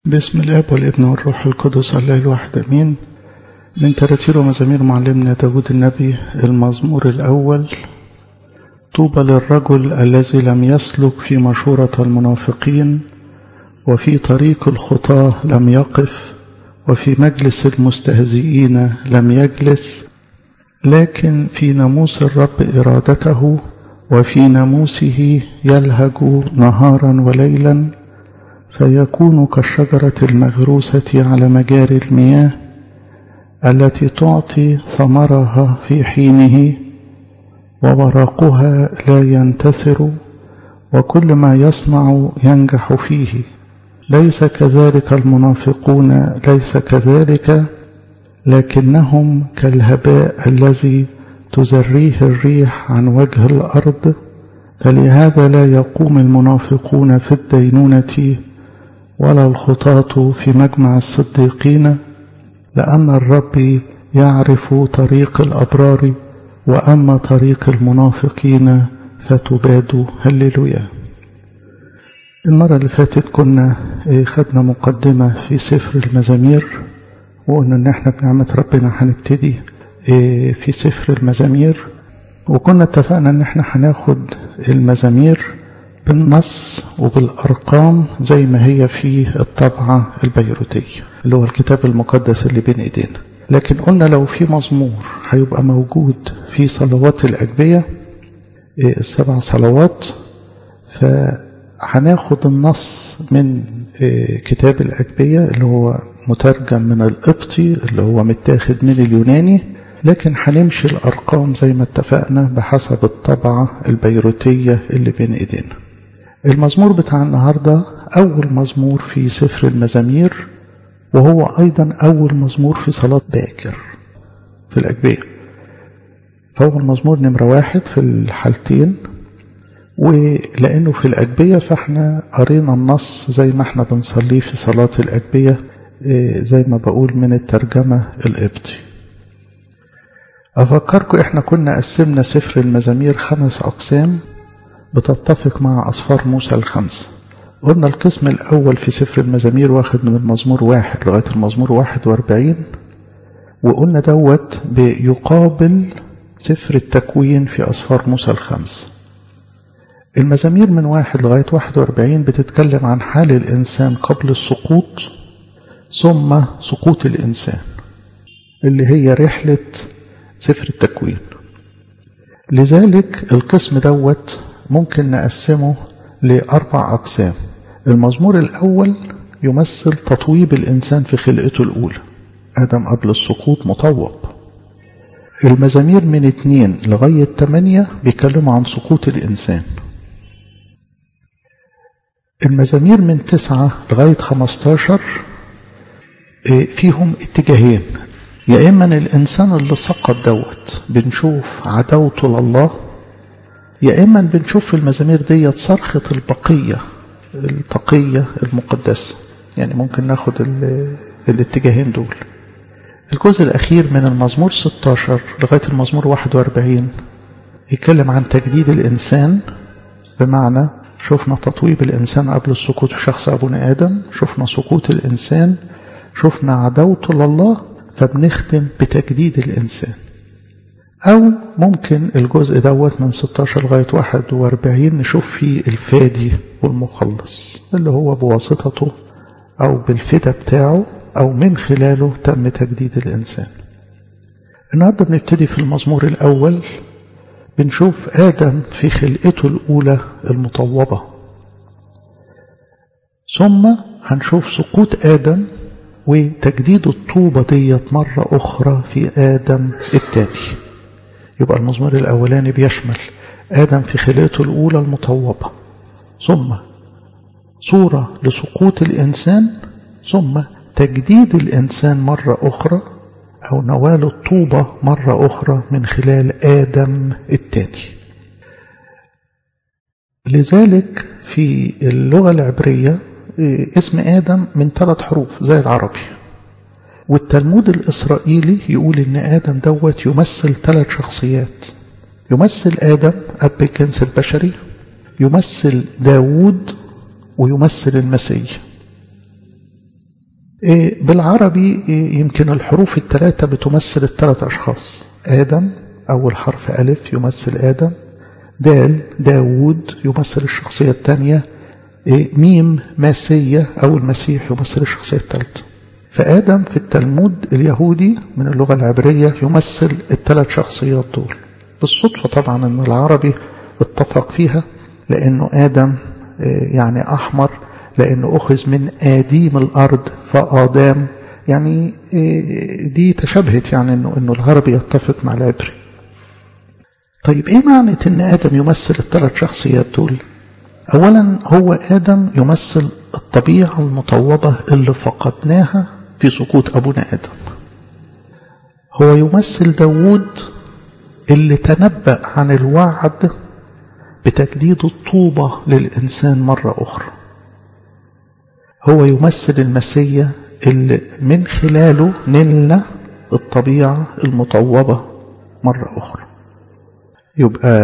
باسم الاب والابن والروح القدس الله الواحد امين من تراتير ومزامير معلمنا داود النبي المزمور الاول طوبى للرجل الذي لم يسلك في مشورة المنافقين وفي طريق الخطاة لم يقف وفي مجلس المستهزئين لم يجلس لكن في ناموس الرب إرادته وفي ناموسه يلهج نهارا وليلا فيكون كالشجرة المغروسة على مجاري المياه التي تعطي ثمرها في حينه وورقها لا ينتثر وكل ما يصنع ينجح فيه ليس كذلك المنافقون ليس كذلك لكنهم كالهباء الذي تزريه الريح عن وجه الأرض فلهذا لا يقوم المنافقون في الدينونة ولا الخطاة في مجمع الصديقين لأن الرب يعرف طريق الأبرار وأما طريق المنافقين فتباد هللويا المرة اللي فاتت كنا خدنا مقدمة في سفر المزامير وقلنا ان احنا بنعمة ربنا هنبتدي في سفر المزامير وكنا اتفقنا ان احنا هناخد المزامير بالنص وبالارقام زي ما هي في الطبعة البيروتية اللي هو الكتاب المقدس اللي بين ايدينا لكن قلنا لو في مزمور هيبقى موجود في صلوات الأجبية السبع صلوات فهناخد النص من كتاب الأجبية اللي هو مترجم من القبطي اللي هو متاخد من اليوناني لكن هنمشي الأرقام زي ما اتفقنا بحسب الطبعة البيروتية اللي بين ايدينا المزمور بتاع النهاردة أول مزمور في سفر المزامير وهو أيضا أول مزمور في صلاة باكر في الأجبية فهو المزمور نمرة واحد في الحالتين ولأنه في الأجبية فاحنا قرينا النص زي ما احنا بنصليه في صلاة الأجبية زي ما بقول من الترجمة القبطي أفكركم احنا كنا قسمنا سفر المزامير خمس أقسام بتتفق مع أصفار موسى الخمسة قلنا القسم الأول في سفر المزامير واخد من المزمور واحد لغاية المزمور واحد واربعين وقلنا دوت بيقابل سفر التكوين في أصفار موسى الخمس المزامير من واحد لغاية واحد واربعين بتتكلم عن حال الإنسان قبل السقوط ثم سقوط الإنسان اللي هي رحلة سفر التكوين لذلك القسم دوت ممكن نقسمه لأربع أقسام المزمور الأول يمثل تطويب الإنسان في خلقته الأولى آدم قبل السقوط مطوب المزامير من اتنين لغاية تمانية بيتكلموا عن سقوط الإنسان المزامير من تسعة لغاية خمستاشر فيهم اتجاهين يا إما الإنسان اللي سقط دوت بنشوف عداوته لله يا إما بنشوف في المزامير ديت صرخة البقية التقية المقدسة يعني ممكن ناخد الاتجاهين دول الجزء الأخير من المزمور 16 لغاية المزمور 41 يتكلم عن تجديد الإنسان بمعنى شفنا تطويب الإنسان قبل السقوط في شخص أبونا آدم شفنا سقوط الإنسان شفنا عداوته لله فبنختم بتجديد الإنسان أو ممكن الجزء دوت من 16 لغاية 41 نشوف فيه الفادي والمخلص اللي هو بواسطته أو بالفدا بتاعه أو من خلاله تم تجديد الإنسان النهاردة بنبتدي في المزمور الأول بنشوف آدم في خلقته الأولى المطوبة ثم هنشوف سقوط آدم وتجديد الطوبة ديت مرة أخرى في آدم التاني يبقى المزمور الأولاني بيشمل آدم في خلقته الأولى المطوبة ثم صورة لسقوط الإنسان ثم تجديد الإنسان مرة أخرى أو نوال الطوبة مرة أخرى من خلال آدم الثاني لذلك في اللغة العبرية اسم آدم من ثلاث حروف زي العربي والتلمود الإسرائيلي يقول إن آدم دوت يمثل ثلاث شخصيات يمثل آدم أب الجنس البشري يمثل داوود ويمثل المسيح بالعربي يمكن الحروف الثلاثة بتمثل الثلاث أشخاص آدم أول حرف ألف يمثل آدم دال داود يمثل الشخصية الثانية ميم ماسية أو المسيح يمثل الشخصية الثالثة فآدم في التلمود اليهودي من اللغة العبرية يمثل الثلاث شخصيات دول بالصدفة طبعا أن العربي اتفق فيها لأنه آدم يعني أحمر لأنه أخذ من آديم الأرض فآدام يعني دي تشابهت يعني أنه, إنه العربي يتفق مع العبري طيب إيه معنى أن آدم يمثل الثلاث شخصيات دول أولا هو آدم يمثل الطبيعة المطوبة اللي فقدناها في سقوط أبونا آدم هو يمثل داود اللي تنبأ عن الوعد بتجديد الطوبة للإنسان مرة أخرى هو يمثل المسيا اللي من خلاله نلنا الطبيعة المطوبة مرة أخرى يبقى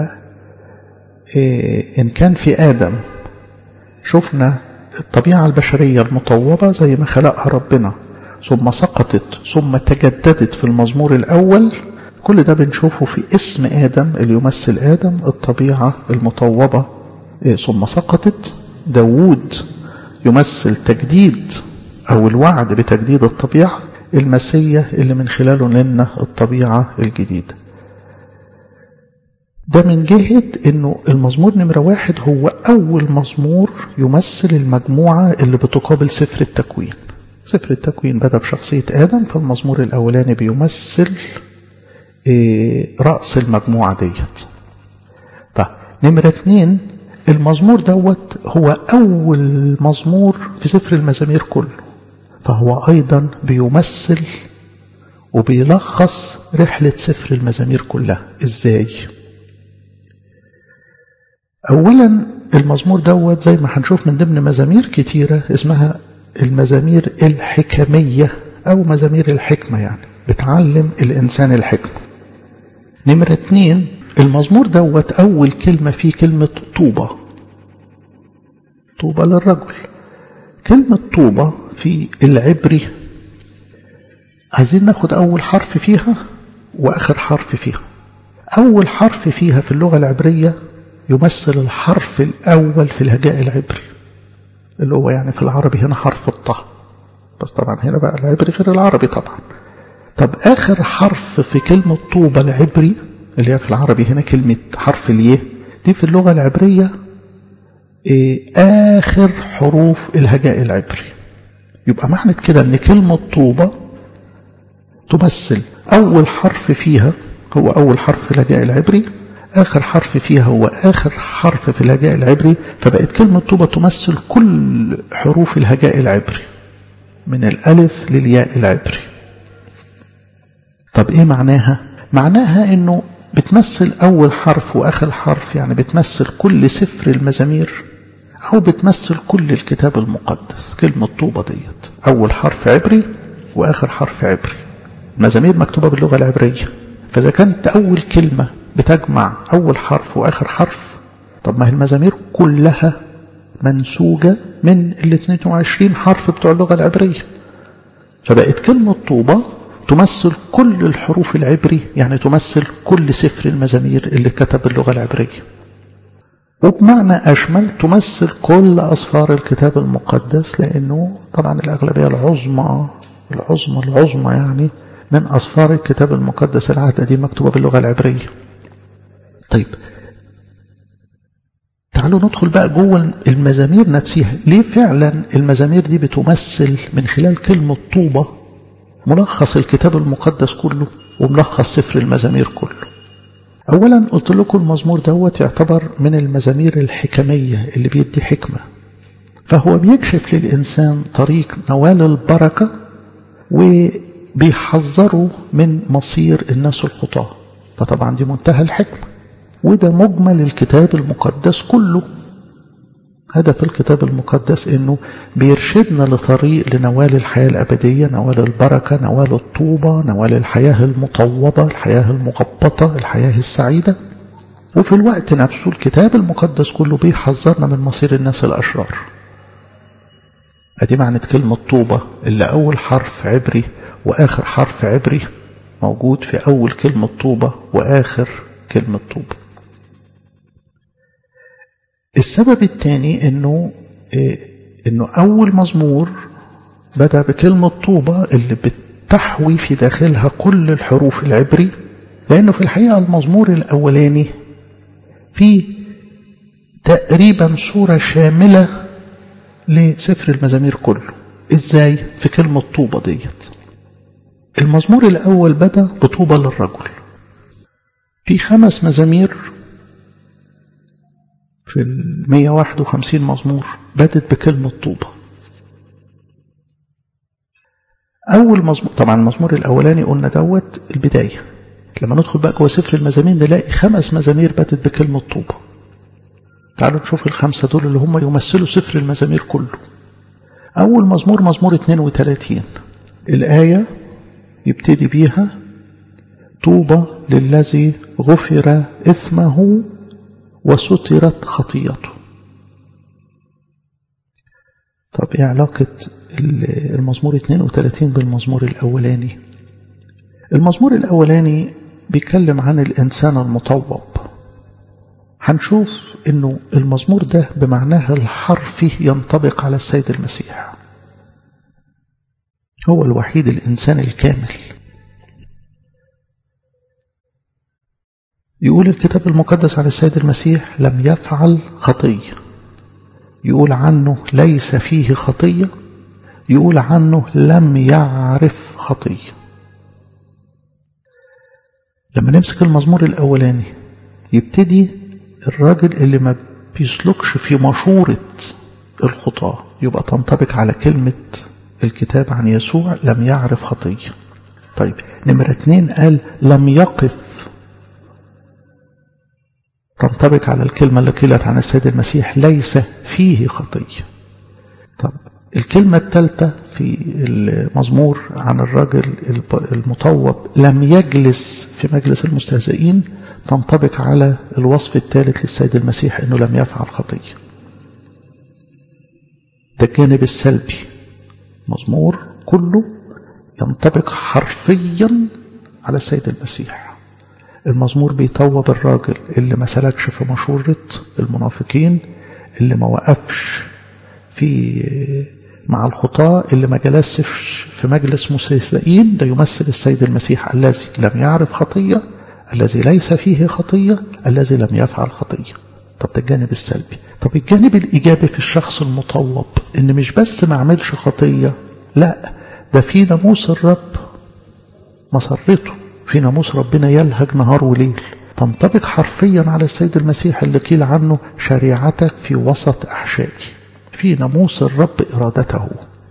إيه إن كان في آدم شفنا الطبيعة البشرية المطوبة زي ما خلقها ربنا ثم سقطت ثم تجددت في المزمور الأول كل ده بنشوفه في اسم آدم اللي يمثل آدم الطبيعة المطوبة إيه ثم سقطت داوود يمثل تجديد أو الوعد بتجديد الطبيعة المسية اللي من خلاله لنا الطبيعة الجديدة ده من جهة انه المزمور نمرة واحد هو اول مزمور يمثل المجموعة اللي بتقابل سفر التكوين سفر التكوين بدأ بشخصية آدم فالمزمور الأولاني بيمثل رأس المجموعة ديت طيب نمرة اتنين المزمور دوت هو أول مزمور في سفر المزامير كله فهو أيضا بيمثل وبيلخص رحلة سفر المزامير كلها إزاي؟ أولا المزمور دوت زي ما هنشوف من ضمن مزامير كتيرة اسمها المزامير الحكمية أو مزامير الحكمة يعني بتعلم الإنسان الحكمة نمرة اتنين المزمور دوت أول كلمة فيه كلمة طوبة طوبة للرجل كلمة طوبة في العبري عايزين ناخد أول حرف فيها وآخر حرف فيها أول حرف فيها في اللغة العبرية يمثل الحرف الأول في الهجاء العبري اللي هو يعني في العربي هنا حرف الطه بس طبعا هنا بقى العبري غير العربي طبعا طب آخر حرف في كلمة طوبة العبري اللي هي في العربي هنا كلمة حرف اليه دي في اللغة العبرية إيه آخر حروف الهجاء العبري يبقى معنى كده ان كلمة طوبة تمثل أول حرف فيها هو أول حرف في الهجاء العبري آخر حرف فيها هو آخر حرف في الهجاء العبري فبقت كلمة طوبة تمثل كل حروف الهجاء العبري من الألف للياء العبري طب إيه معناها؟ معناها إنه بتمثل أول حرف وآخر حرف يعني بتمثل كل سفر المزامير أو بتمثل كل الكتاب المقدس كلمة طوبة ديت أول حرف عبري وآخر حرف عبري المزامير مكتوبة باللغة العبرية فإذا كانت أول كلمة بتجمع أول حرف وآخر حرف طب ما هي المزامير كلها منسوجة من ال 22 حرف بتوع اللغة العبرية فبقت كلمة طوبة تمثل كل الحروف العبري يعني تمثل كل سفر المزامير اللي كتب باللغة العبرية وبمعنى أشمل تمثل كل أصفار الكتاب المقدس لأنه طبعا الأغلبية العظمى العظمى العظمى يعني من أصفار الكتاب المقدس العهد دي مكتوبة باللغة العبرية طيب تعالوا ندخل بقى جوه المزامير نفسها ليه فعلا المزامير دي بتمثل من خلال كلمة طوبة ملخص الكتاب المقدس كله وملخص سفر المزامير كله أولا قلت لكم المزمور دوت يعتبر من المزامير الحكمية اللي بيدي حكمة فهو بيكشف للإنسان طريق نوال البركة وبيحذره من مصير الناس الخطاة فطبعا دي منتهى الحكمة وده مجمل الكتاب المقدس كله هدف الكتاب المقدس انه بيرشدنا لطريق لنوال الحياة الأبدية نوال البركة نوال الطوبة نوال الحياة المطوبة الحياة المغبطة الحياة السعيدة وفي الوقت نفسه الكتاب المقدس كله بيحذرنا من مصير الناس الأشرار ادي معنى كلمة طوبة اللي أول حرف عبري وآخر حرف عبري موجود في أول كلمة طوبة وآخر كلمة طوبة السبب الثاني انه إيه انه اول مزمور بدأ بكلمة طوبة اللي بتحوي في داخلها كل الحروف العبري لانه في الحقيقة المزمور الاولاني فيه تقريبا صورة شاملة لسفر المزامير كله ازاي في كلمة طوبة ديت المزمور الاول بدأ بطوبة للرجل في خمس مزامير في ال 151 مزمور بدت بكلمة طوبة أول مزمور طبعا المزمور الأولاني قلنا دوت البداية لما ندخل بقى جوه سفر المزامير نلاقي خمس مزامير بدت بكلمة طوبة تعالوا نشوف الخمسة دول اللي هم يمثلوا سفر المزامير كله أول مزمور مزمور 32 الآية يبتدي بيها طوبى للذي غفر إثمه وسترت خطيته طب ايه علاقة المزمور 32 بالمزمور الأولاني المزمور الأولاني بيتكلم عن الإنسان المطوب هنشوف انه المزمور ده بمعناه الحرفي ينطبق على السيد المسيح هو الوحيد الإنسان الكامل يقول الكتاب المقدس عن السيد المسيح لم يفعل خطية يقول عنه ليس فيه خطية يقول عنه لم يعرف خطية لما نمسك المزمور الأولاني يبتدي الراجل اللي ما بيسلكش في مشورة الخطاة يبقى تنطبق على كلمة الكتاب عن يسوع لم يعرف خطية طيب نمرة اتنين قال لم يقف تنطبق على الكلمة اللي قيلت عن السيد المسيح ليس فيه خطية طب الكلمة الثالثة في المزمور عن الرجل المطوب لم يجلس في مجلس المستهزئين تنطبق على الوصف الثالث للسيد المسيح انه لم يفعل خطية ده الجانب السلبي مزمور كله ينطبق حرفيا على السيد المسيح المزمور بيطوب الراجل اللي ما سلكش في مشورة المنافقين اللي ما وقفش في مع الخطاة اللي ما جلسش في مجلس مستهزئين ده يمثل السيد المسيح الذي لم يعرف خطية الذي ليس فيه خطية الذي لم يفعل خطية طب ده الجانب السلبي طب الجانب الإيجابي في الشخص المطوب إن مش بس ما عملش خطية لا ده في ناموس الرب مسرته في ناموس ربنا يلهج نهار وليل تنطبق حرفيا على السيد المسيح اللي قيل عنه شريعتك في وسط أحشائي في ناموس الرب إرادته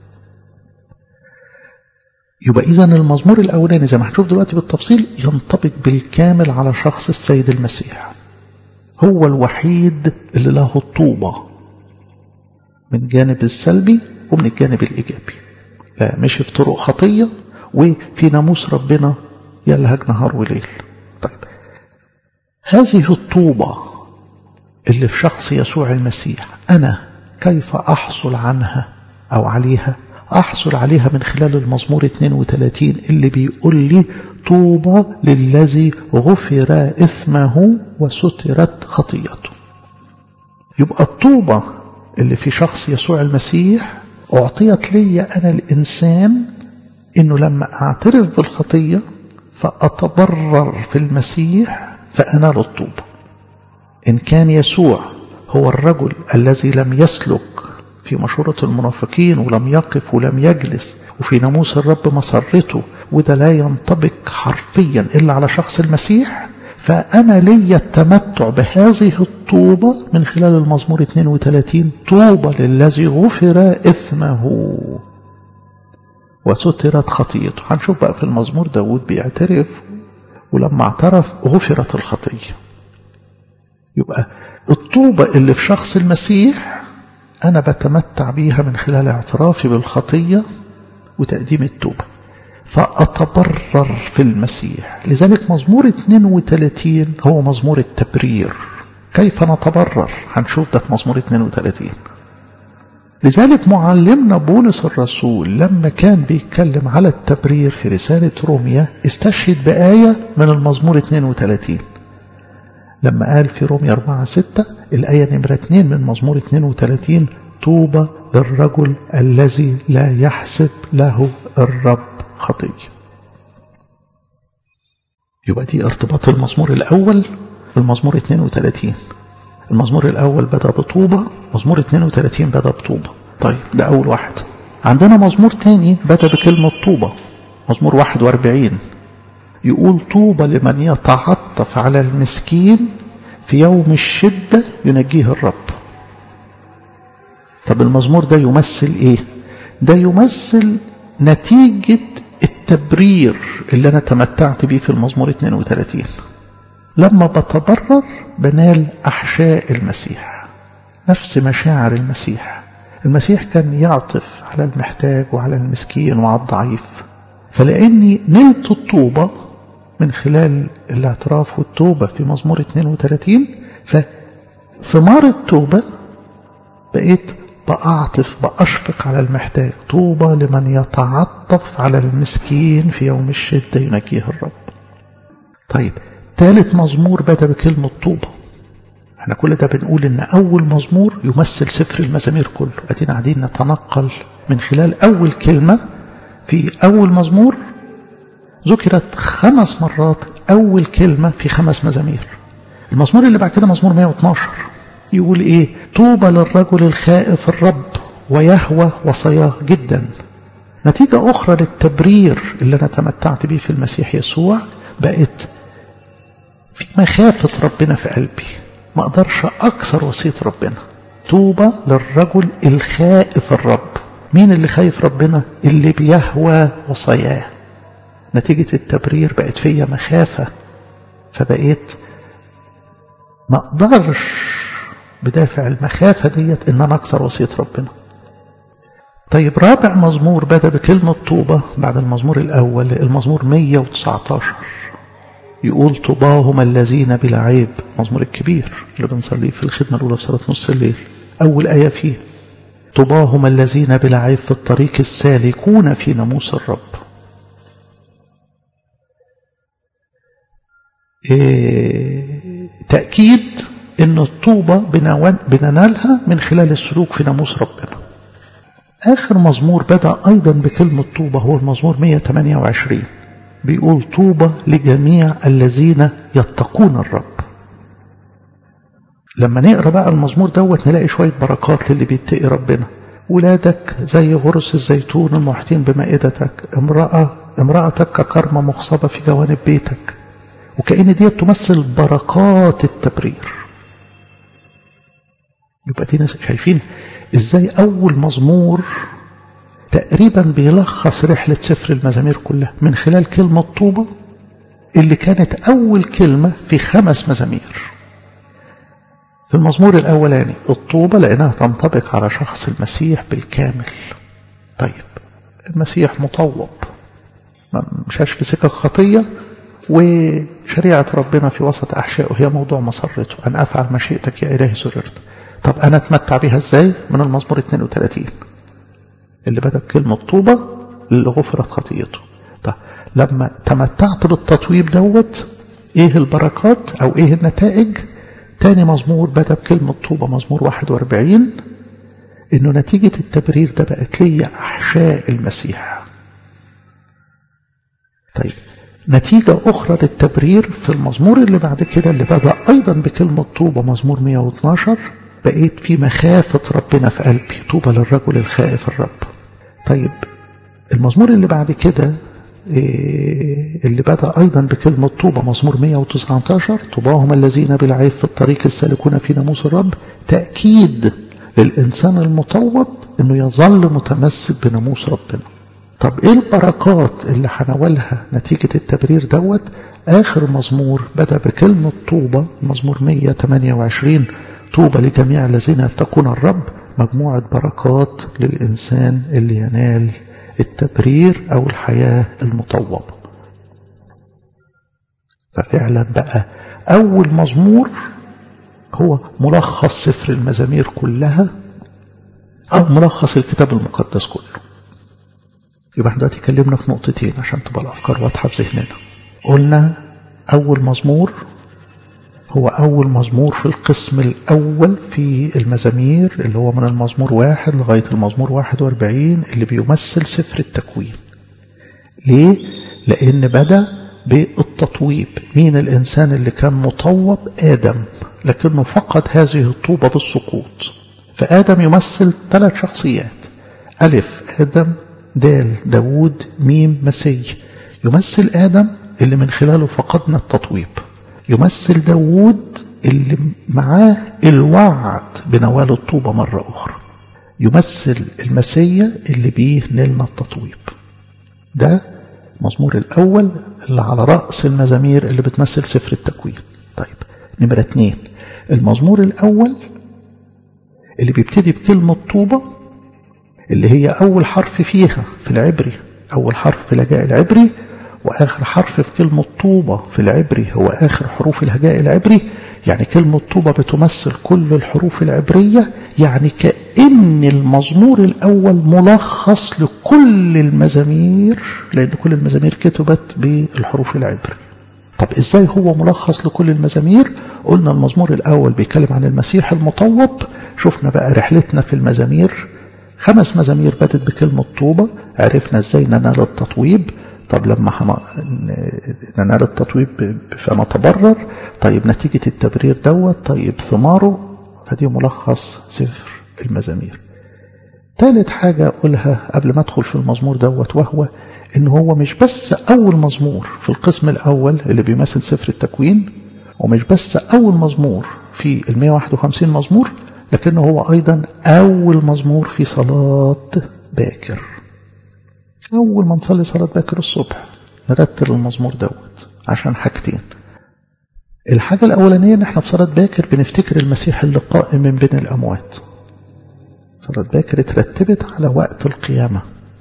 يبقى إذا المزمور الأولاني زي ما هنشوف دلوقتي بالتفصيل ينطبق بالكامل على شخص السيد المسيح هو الوحيد اللي له الطوبة من الجانب السلبي ومن الجانب الإيجابي لا مشي في طرق خطية وفي ناموس ربنا يلهج نهار وليل طيب هذه الطوبة اللي في شخص يسوع المسيح أنا كيف أحصل عنها أو عليها أحصل عليها من خلال المزمور 32 اللي بيقول لي طوبى للذي غفر إثمه وسترت خطيته يبقى الطوبة اللي في شخص يسوع المسيح أعطيت لي أنا الإنسان إنه لما أعترف بالخطية فأتبرر في المسيح فأنال الطوبة إن كان يسوع هو الرجل الذي لم يسلك في مشورة المنافقين ولم يقف ولم يجلس وفي ناموس الرب مسرته وده لا ينطبق حرفيا إلا على شخص المسيح فأنا لي التمتع بهذه الطوبة من خلال المزمور 32 طوبة للذي غفر إثمه وسترت خطيته هنشوف بقى في المزمور داود بيعترف ولما اعترف غفرت الخطية يبقى الطوبة اللي في شخص المسيح أنا بتمتع بيها من خلال اعترافي بالخطية وتقديم التوبة فأتبرر في المسيح لذلك مزمور 32 هو مزمور التبرير كيف نتبرر هنشوف ده في مزمور 32 لذلك معلمنا بولس الرسول لما كان بيتكلم على التبرير في رسالة روميا استشهد بآية من المزمور 32 لما قال في روميا 4 6 الآية نمرة 2 من مزمور 32 طوبى للرجل الذي لا يحسب له الرب خطية يبقى دي ارتباط المزمور الأول بالمزمور 32 المزمور الأول بدأ بطوبة مزمور 32 بدأ بطوبة طيب ده أول واحد عندنا مزمور تاني بدأ بكلمة طوبة مزمور 41 يقول طوبى لمن يتعطف على المسكين في يوم الشدة ينجيه الرب طب المزمور ده يمثل ايه ده يمثل نتيجة التبرير اللي انا تمتعت بيه في المزمور 32 لما بتبرر بنال احشاء المسيح نفس مشاعر المسيح المسيح كان يعطف على المحتاج وعلى المسكين وعلى الضعيف فلاني نلت الطوبة من خلال الاعتراف والتوبة في مزمور 32 فثمار التوبة بقيت بأعطف بأشفق على المحتاج طوبى لمن يتعطف على المسكين في يوم الشدة ينجيه الرب طيب ثالث مزمور بدأ بكلمة طوبى احنا كل ده بنقول ان اول مزمور يمثل سفر المزامير كله ادينا قاعدين نتنقل من خلال اول كلمة في اول مزمور ذكرت خمس مرات اول كلمة في خمس مزامير المزمور اللي بعد كده مزمور 112 يقول ايه طوبى للرجل الخائف الرب ويهوى وصياه جدا نتيجة أخرى للتبرير اللي أنا تمتعت به في المسيح يسوع بقت في مخافة ربنا في قلبي ما أقدرش أكسر وصية ربنا طوبى للرجل الخائف الرب مين اللي خايف ربنا اللي بيهوى وصياه نتيجة التبرير بقت فيا مخافة فبقيت ما أقدرش بدافع المخافة ديت إن أنا أكسر وصية ربنا طيب رابع مزمور بدأ بكلمة طوبة بعد المزمور الأول المزمور 119 يقول طوباهم الذين بلا عيب مزمور الكبير اللي بنصليه في الخدمة الأولى في صلاة نص الليل أول آية فيه طوباهم الذين بلا عيب في الطريق السالكون في ناموس الرب إيه تأكيد ان الطوبة بننالها من خلال السلوك في ناموس ربنا آخر مزمور بدأ أيضا بكلمة طوبة هو المزمور 128 بيقول طوبة لجميع الذين يتقون الرب لما نقرأ بقى المزمور دوت نلاقي شوية بركات للي بيتقي ربنا ولادك زي غرس الزيتون المحيطين بمائدتك امرأة امرأتك ككرمة مخصبة في جوانب بيتك وكأن دي تمثل بركات التبرير يبقى دي ناس شايفين ازاي اول مزمور تقريبا بيلخص رحلة سفر المزامير كلها من خلال كلمة طوبة اللي كانت اول كلمة في خمس مزامير في المزمور الاولاني الطوبة لانها تنطبق على شخص المسيح بالكامل طيب المسيح مطوب مشاش في سكك خطية وشريعة ربنا في وسط أحشائه هي موضوع مسرته أن أفعل مشيئتك يا إلهي سررت طب أنا أتمتع بها إزاي من المزمور 32 اللي بدأ بكلمة طوبة اللي غفرت خطيته طب لما تمتعت بالتطويب دوت إيه البركات أو إيه النتائج تاني مزمور بدأ بكلمة طوبة مزمور 41 إنه نتيجة التبرير ده بقت لي أحشاء المسيح طيب نتيجة أخرى للتبرير في المزمور اللي بعد كده اللي بدأ أيضا بكلمة طوبة مزمور 112 بقيت في مخافة ربنا في قلبي طوبى للرجل الخائف الرب طيب المزمور اللي بعد كده اللي بدأ أيضا بكلمة طوبة مزمور 119 طوباهم الذين بالعيب في الطريق السالكون في ناموس الرب تأكيد للإنسان المطوب أنه يظل متمسك بناموس ربنا طب ايه البركات اللي هنولها نتيجة التبرير دوت اخر مزمور بدأ بكلمة طوبة مزمور 128 طوبى لجميع الذين يتقون الرب مجموعة بركات للإنسان اللي ينال التبرير أو الحياة المطوبة ففعلا بقى أول مزمور هو ملخص سفر المزامير كلها أو ملخص الكتاب المقدس كله يبقى احنا دلوقتي اتكلمنا في نقطتين عشان تبقى الأفكار واضحة في ذهننا قلنا أول مزمور هو أول مزمور في القسم الأول في المزامير اللي هو من المزمور واحد لغاية المزمور واحد واربعين اللي بيمثل سفر التكوين ليه؟ لأن بدأ بالتطويب مين الإنسان اللي كان مطوب آدم لكنه فقد هذه الطوبة بالسقوط فآدم يمثل ثلاث شخصيات ألف آدم دال داود ميم مسي يمثل آدم اللي من خلاله فقدنا التطويب يمثل داود اللي معاه الوعد بنوال الطوبة مرة أخرى يمثل المسيا اللي بيه نلنا التطويب ده المزمور الأول اللي على رأس المزامير اللي بتمثل سفر التكوين طيب نمرة اتنين المزمور الأول اللي بيبتدي بكلمة طوبة اللي هي أول حرف فيها في العبري أول حرف في الهجاء العبري وآخر حرف في كلمة طوبة في العبري هو آخر حروف الهجاء العبري يعني كلمة طوبة بتمثل كل الحروف العبرية يعني كأن المزمور الأول ملخص لكل المزامير لأن كل المزامير كتبت بالحروف العبري طب إزاي هو ملخص لكل المزامير قلنا المزمور الأول بيتكلم عن المسيح المطوب شفنا بقى رحلتنا في المزامير خمس مزامير بدت بكلمة طوبة عرفنا ازاي ننال التطويب طب لما ننال التطويب فنتبرر طيب نتيجة التبرير دوت طيب ثماره فدي ملخص سفر المزامير ثالث حاجة أقولها قبل ما أدخل في المزمور دوت وهو إن هو مش بس أول مزمور في القسم الأول اللي بيمثل سفر التكوين ومش بس أول مزمور في ال 151 مزمور لكنه هو أيضا أول مزمور في صلاة باكر أول ما نصلي صلاة باكر الصبح نرتل المزمور دوت عشان حاجتين الحاجة الأولانية إن إحنا في صلاة باكر بنفتكر المسيح اللي قائم من بين الأموات صلاة باكر اترتبت على وقت القيامة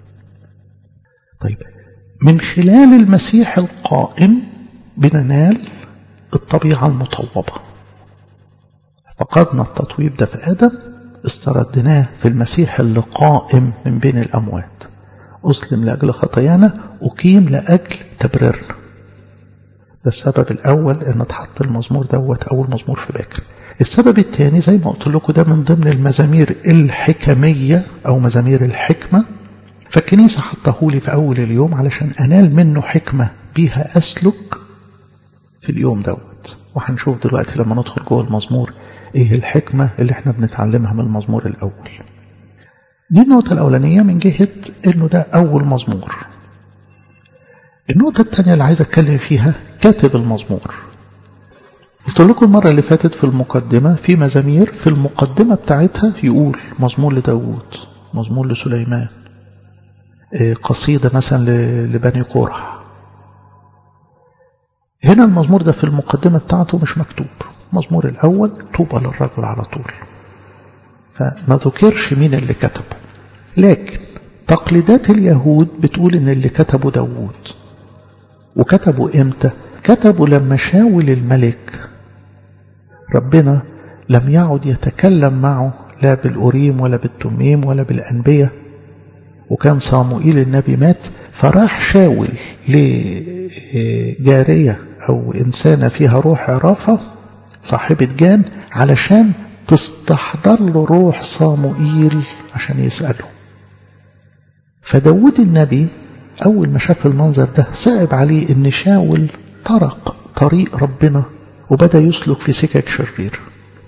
طيب من خلال المسيح القائم بننال الطبيعة المطوبة فقدنا التطويب ده في آدم استردناه في المسيح اللي قائم من بين الأموات أسلم لأجل خطايانا أقيم لأجل تبريرنا ده السبب الأول أن اتحط المزمور دوت أول مزمور في باكر السبب الثاني زي ما قلت لكم ده من ضمن المزامير الحكمية أو مزامير الحكمة فالكنيسة حطهولي في أول اليوم علشان أنال منه حكمة بيها أسلك في اليوم دوت وهنشوف دلوقتي لما ندخل جوه المزمور ايه الحكمة اللي احنا بنتعلمها من المزمور الأول دي النقطة الأولانية من جهة انه ده أول مزمور النقطة الثانية اللي عايز أتكلم فيها كاتب المزمور قلت لكم المرة اللي فاتت في المقدمة في مزامير في المقدمة بتاعتها يقول مزمور لداود مزمور لسليمان قصيدة مثلا لبني قرح هنا المزمور ده في المقدمة بتاعته مش مكتوب المزمور الأول طوبى للرجل على طول فما ذكرش مين اللي كتبه لكن تقليدات اليهود بتقول ان اللي كتبه داوود وكتبوا امتى كتبوا لما شاول الملك ربنا لم يعد يتكلم معه لا بالأوريم ولا بالتميم ولا بالأنبياء وكان صاموئيل النبي مات فراح شاول لجارية أو إنسانة فيها روح عرافة صاحبة جان علشان تستحضر له روح صاموئيل عشان يسأله فداود النبي أول ما شاف المنظر ده صعب عليه إن شاول طرق طريق ربنا وبدأ يسلك في سكك شرير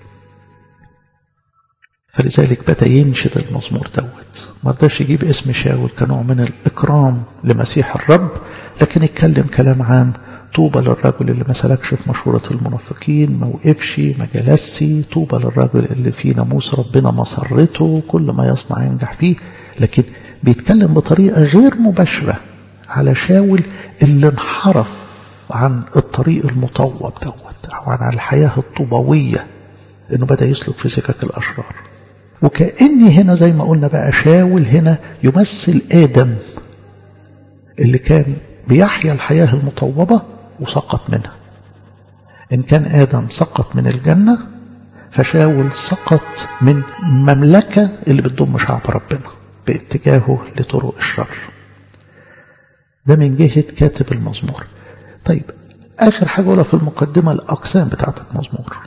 فلذلك بدأ ينشد المزمور دوت ما رضاش يجيب اسم شاول كنوع من الإكرام لمسيح الرب لكن يتكلم كلام عام طوبى للرجل اللي ما سلكش في مشورة المنافقين ما وقفش ما جلسش طوبى للرجل اللي فيه ناموس ربنا مسرته كل ما يصنع ينجح فيه لكن بيتكلم بطريقة غير مباشرة على شاول اللي انحرف عن الطريق المطوب دوت أو عن الحياة الطوبوية إنه بدأ يسلك في سكك الأشرار وكأني هنا زي ما قلنا بقى شاول هنا يمثل آدم اللي كان بيحيا الحياة المطوبة وسقط منها إن كان آدم سقط من الجنة فشاول سقط من مملكة اللي بتضم شعب ربنا باتجاهه لطرق الشر ده من جهة كاتب المزمور طيب آخر حاجة ولا في المقدمة الأقسام بتاعة المزمور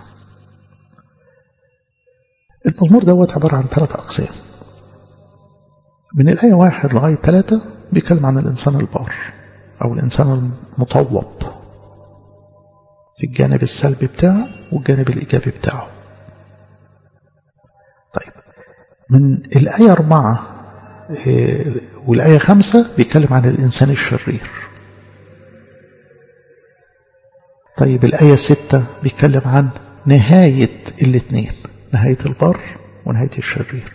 المزمور دوت عبارة عن ثلاث أقسام من الآية واحد لغاية ثلاثة بيتكلم عن الإنسان البار أو الإنسان المطوب في الجانب السلبي بتاعه والجانب الإيجابي بتاعه طيب من الآية أربعة والآية خمسة بيتكلم عن الإنسان الشرير طيب الآية ستة بيتكلم عن نهاية الاثنين نهاية البر ونهاية الشرير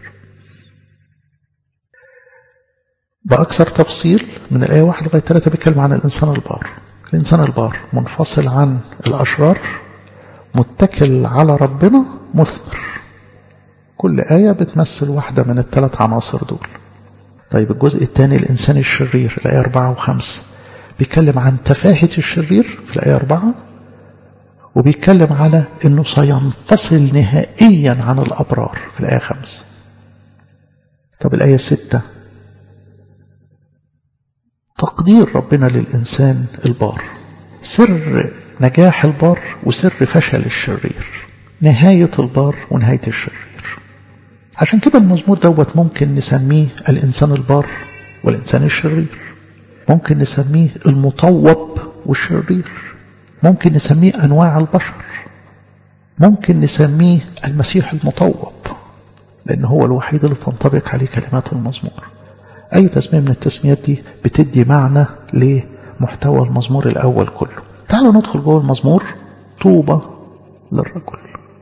بأكثر تفصيل من الآية واحد لغاية ثلاثة بيتكلم عن الإنسان البار الإنسان البار منفصل عن الأشرار متكل على ربنا مثمر كل آية بتمثل واحدة من الثلاث عناصر دول طيب الجزء الثاني الإنسان الشرير الآية أربعة وخمسة بيتكلم عن تفاهة الشرير في الآية أربعة وبيتكلم على أنه سينفصل نهائيا عن الأبرار في الآية خمسة طب الآية ستة تقدير ربنا للإنسان البار سر نجاح البار وسر فشل الشرير نهاية البار ونهاية الشرير عشان كده المزمور دوت ممكن نسميه الإنسان البار والإنسان الشرير ممكن نسميه المطوب والشرير ممكن نسميه أنواع البشر ممكن نسميه المسيح المطوب لأن هو الوحيد اللي تنطبق عليه كلمات المزمور أي تسمية من التسميات دي بتدي معنى لمحتوى المزمور الأول كله تعالوا ندخل جوه المزمور طوبة للرجل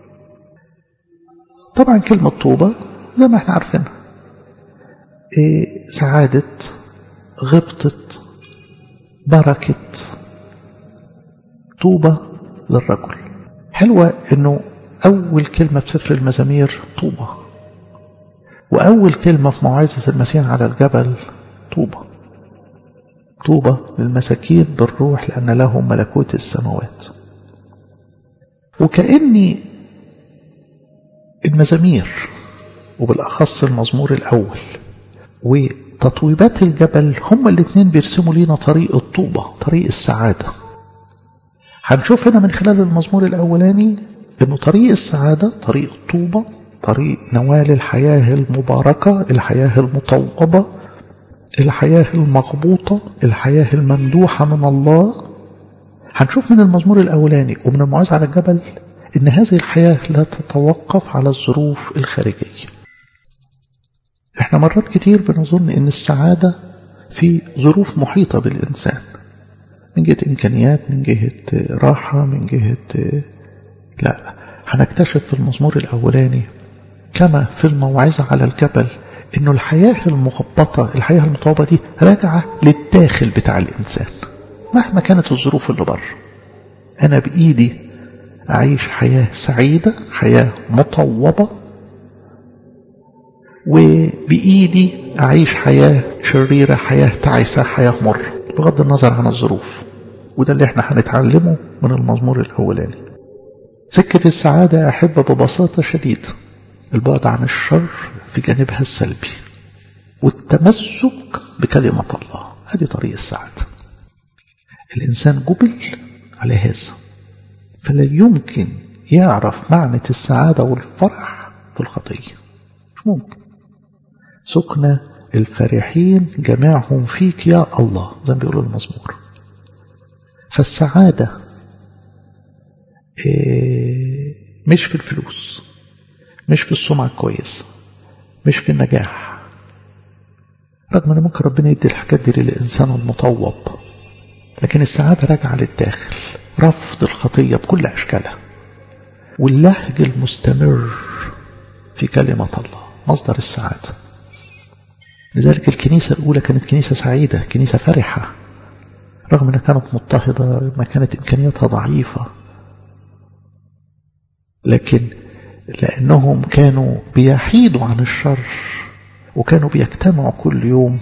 طبعا كلمة طوبة زي ما احنا عارفينها إيه سعادة غبطة بركة طوبة للرجل حلوة انه اول كلمة في سفر المزامير طوبة واول كلمة في موعظة المسيح على الجبل طوبة طوبة للمساكين بالروح لأن لهم ملكوت السماوات وكأني المزامير وبالأخص المزمور الأول وتطويبات الجبل هما الاثنين بيرسموا لينا طريق الطوبة طريق السعادة هنشوف هنا من خلال المزمور الأولاني أنه طريق السعادة طريق الطوبة طريق نوال الحياة المباركة الحياة المطوبة الحياة المغبوطة الحياة الممدوحة من الله هنشوف من المزمور الأولاني ومن المعاذ على الجبل إن هذه الحياة لا تتوقف على الظروف الخارجية احنا مرات كتير بنظن ان السعادة في ظروف محيطة بالإنسان من جهة إمكانيات من جهة راحة من جهة لا هنكتشف في المزمور الأولاني كما في الموعظة على الجبل انه الحياة المغبطة الحياة المطوبة دي راجعة للداخل بتاع الإنسان مهما كانت الظروف اللي بره أنا بإيدي أعيش حياة سعيدة حياة مطوبة وبإيدي أعيش حياة شريرة حياة تعيسة حياة مرة بغض النظر عن الظروف وده اللي احنا هنتعلمه من المزمور الأولاني سكة السعادة أحب ببساطة شديدة البعد عن الشر في جانبها السلبي والتمسك بكلمة الله هذه طريق السعادة الإنسان جبل على هذا فلا يمكن يعرف معنى السعادة والفرح في الخطية مش ممكن سكن الفرحين جميعهم فيك يا الله زي ما بيقولوا المزمور فالسعادة مش في الفلوس مش في السمعة الكويسة مش في النجاح رغم ان ممكن ربنا يدي الحاجات دي للإنسان المطوب لكن السعادة راجعة للداخل رفض الخطية بكل أشكالها واللهج المستمر في كلمة الله مصدر السعادة لذلك الكنيسة الأولى كانت كنيسة سعيدة كنيسة فرحة رغم أنها كانت مضطهدة ما كانت إمكانياتها ضعيفة لكن لأنهم كانوا بيحيدوا عن الشر وكانوا بيجتمعوا كل يوم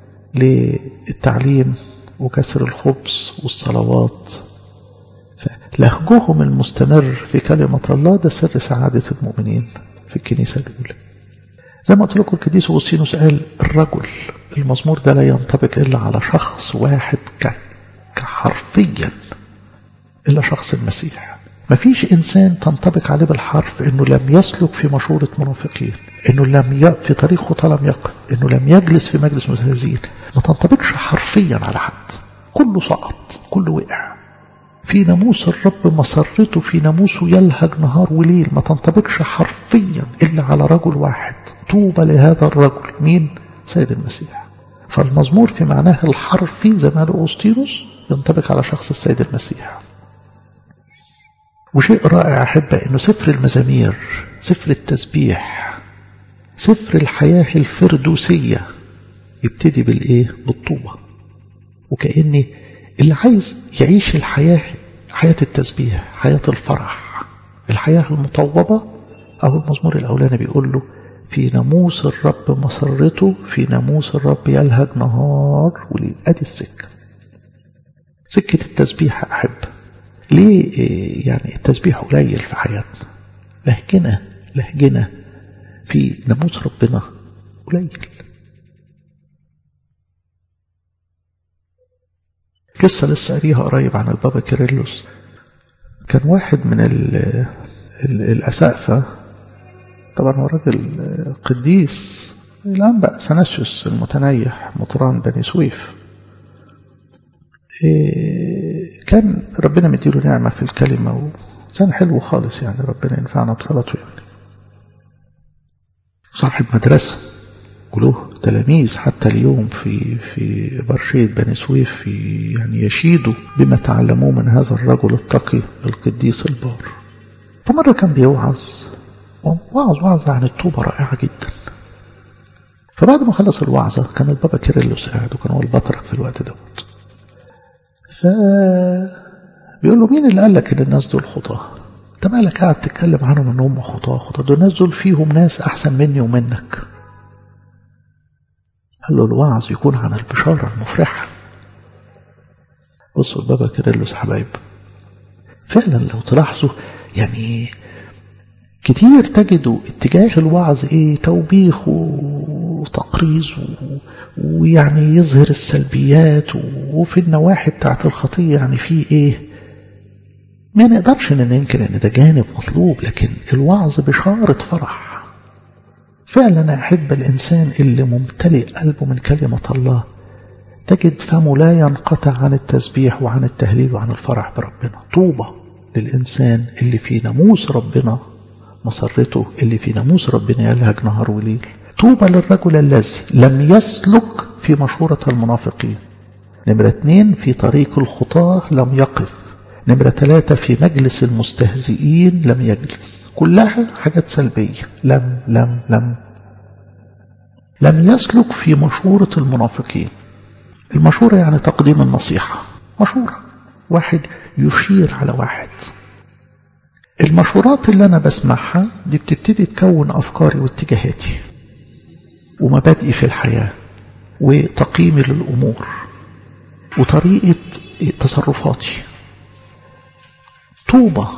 للتعليم وكسر الخبز والصلوات لهجهم المستمر في كلمة الله ده سر سعادة المؤمنين في الكنيسة الأولى زي ما قلت لكم القديس أغسطينوس قال الرجل المزمور ده لا ينطبق إلا على شخص واحد كحرفيا إلا شخص المسيح ما فيش إنسان تنطبق عليه بالحرف إنه لم يسلك في مشورة منافقين إنه لم ي... في طريق خطى لم يقف إنه لم يجلس في مجلس متهزين ما تنطبقش حرفيا على حد كله سقط كله وقع في ناموس الرب مسرته في ناموسه يلهج نهار وليل ما تنطبقش حرفيا إلا على رجل واحد طوبى لهذا الرجل مين سيد المسيح فالمزمور في معناه الحرفي زي ما قال أغسطينوس ينطبق على شخص السيد المسيح وشيء رائع أحبة أنه سفر المزامير سفر التسبيح سفر الحياة الفردوسية يبتدي بالإيه بالطوبة وكأن اللي عايز يعيش الحياة حياة التسبيح حياة الفرح الحياة المطوبة أو المزمور الأولاني بيقول له في ناموس الرب مسرته في ناموس الرب يلهج نهار وليل أدي السكة سكة التسبيح أحب ليه يعني التسبيح قليل في حياتنا لهجنا لهجنا في ناموس ربنا قليل قصة لسه قاريها قريب عن البابا كيرلس كان واحد من ال ال الأسقفة طبعا هو راجل قديس الأنبا سناسيوس المتنيح مطران بني سويف كان ربنا مديله نعمة في الكلمة وإنسان حلو خالص يعني ربنا ينفعنا بصلاته يعني صاحب مدرسة وله تلاميذ حتى اليوم في في برشية بني سويف في يعني يشيدوا بما تعلموه من هذا الرجل التقي القديس البار فمرة كان بيوعظ وعظ وعظ عن التوبة رائعة جدا فبعد ما خلص الوعظة كان البابا كيرلس قاعد وكان هو البطرك في الوقت دوت ف بيقول له مين اللي قال لك ان الناس دول خطاه انت مالك قاعد تتكلم عنهم ان هم خطاه خطاه دول الناس دول فيهم ناس احسن مني ومنك قال له الوعظ يكون عن البشارة المفرحة بصوا البابا كيرلس حبايب فعلا لو تلاحظوا يعني كتير تجدوا اتجاه الوعظ ايه توبيخ وتقريظ ويعني يظهر السلبيات وفي النواحي بتاعت الخطية يعني في ايه ما نقدرش ان ننكر ان ده جانب مطلوب لكن الوعظ بشارة فرح فعلا أحب الإنسان اللي ممتلئ قلبه من كلمة الله تجد فمه لا ينقطع عن التسبيح وعن التهليل وعن الفرح بربنا طوبى للإنسان اللي في ناموس ربنا مسرته اللي في ناموس ربنا يلهج نهار وليل طوبى للرجل الذي لم يسلك في مشورة المنافقين نمرة اثنين في طريق الخطاة لم يقف نمرة ثلاثة في مجلس المستهزئين لم يجلس كلها حاجات سلبية لم لم لم لم يسلك في مشورة المنافقين المشورة يعني تقديم النصيحة مشورة واحد يشير على واحد المشورات اللي أنا بسمعها دي بتبتدي تكون أفكاري واتجاهاتي ومبادئي في الحياة وتقييمي للأمور وطريقة تصرفاتي طوبى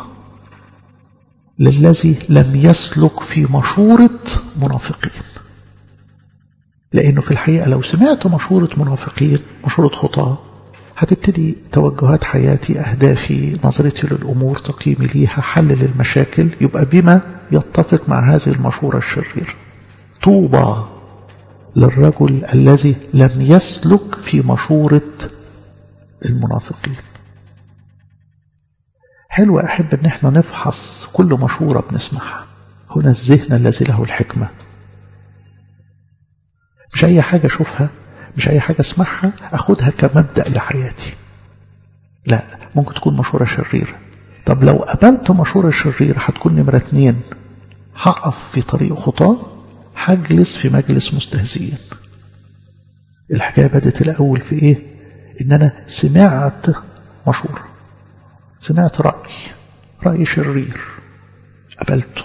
للذي لم يسلك في مشورة منافقين لأنه في الحقيقة لو سمعت مشورة منافقين مشورة خطاة هتبتدي توجهات حياتي أهدافي نظرتي للأمور تقييمي ليها حل للمشاكل يبقى بما يتفق مع هذه المشورة الشريرة طوبى للرجل الذي لم يسلك في مشورة المنافقين حلو أحب أن احنا نفحص كل مشورة بنسمعها هنا الذهن الذي له الحكمة مش أي حاجة أشوفها مش أي حاجة أسمعها أخدها كمبدأ لحياتي لا ممكن تكون مشورة شريرة طب لو قبلت مشورة شريرة هتكون نمرة اتنين هقف في طريق خطاه هجلس في مجلس مستهزئين الحكاية بدت الأول في إيه إن أنا سمعت مشورة سمعت رأي رأي شرير قبلته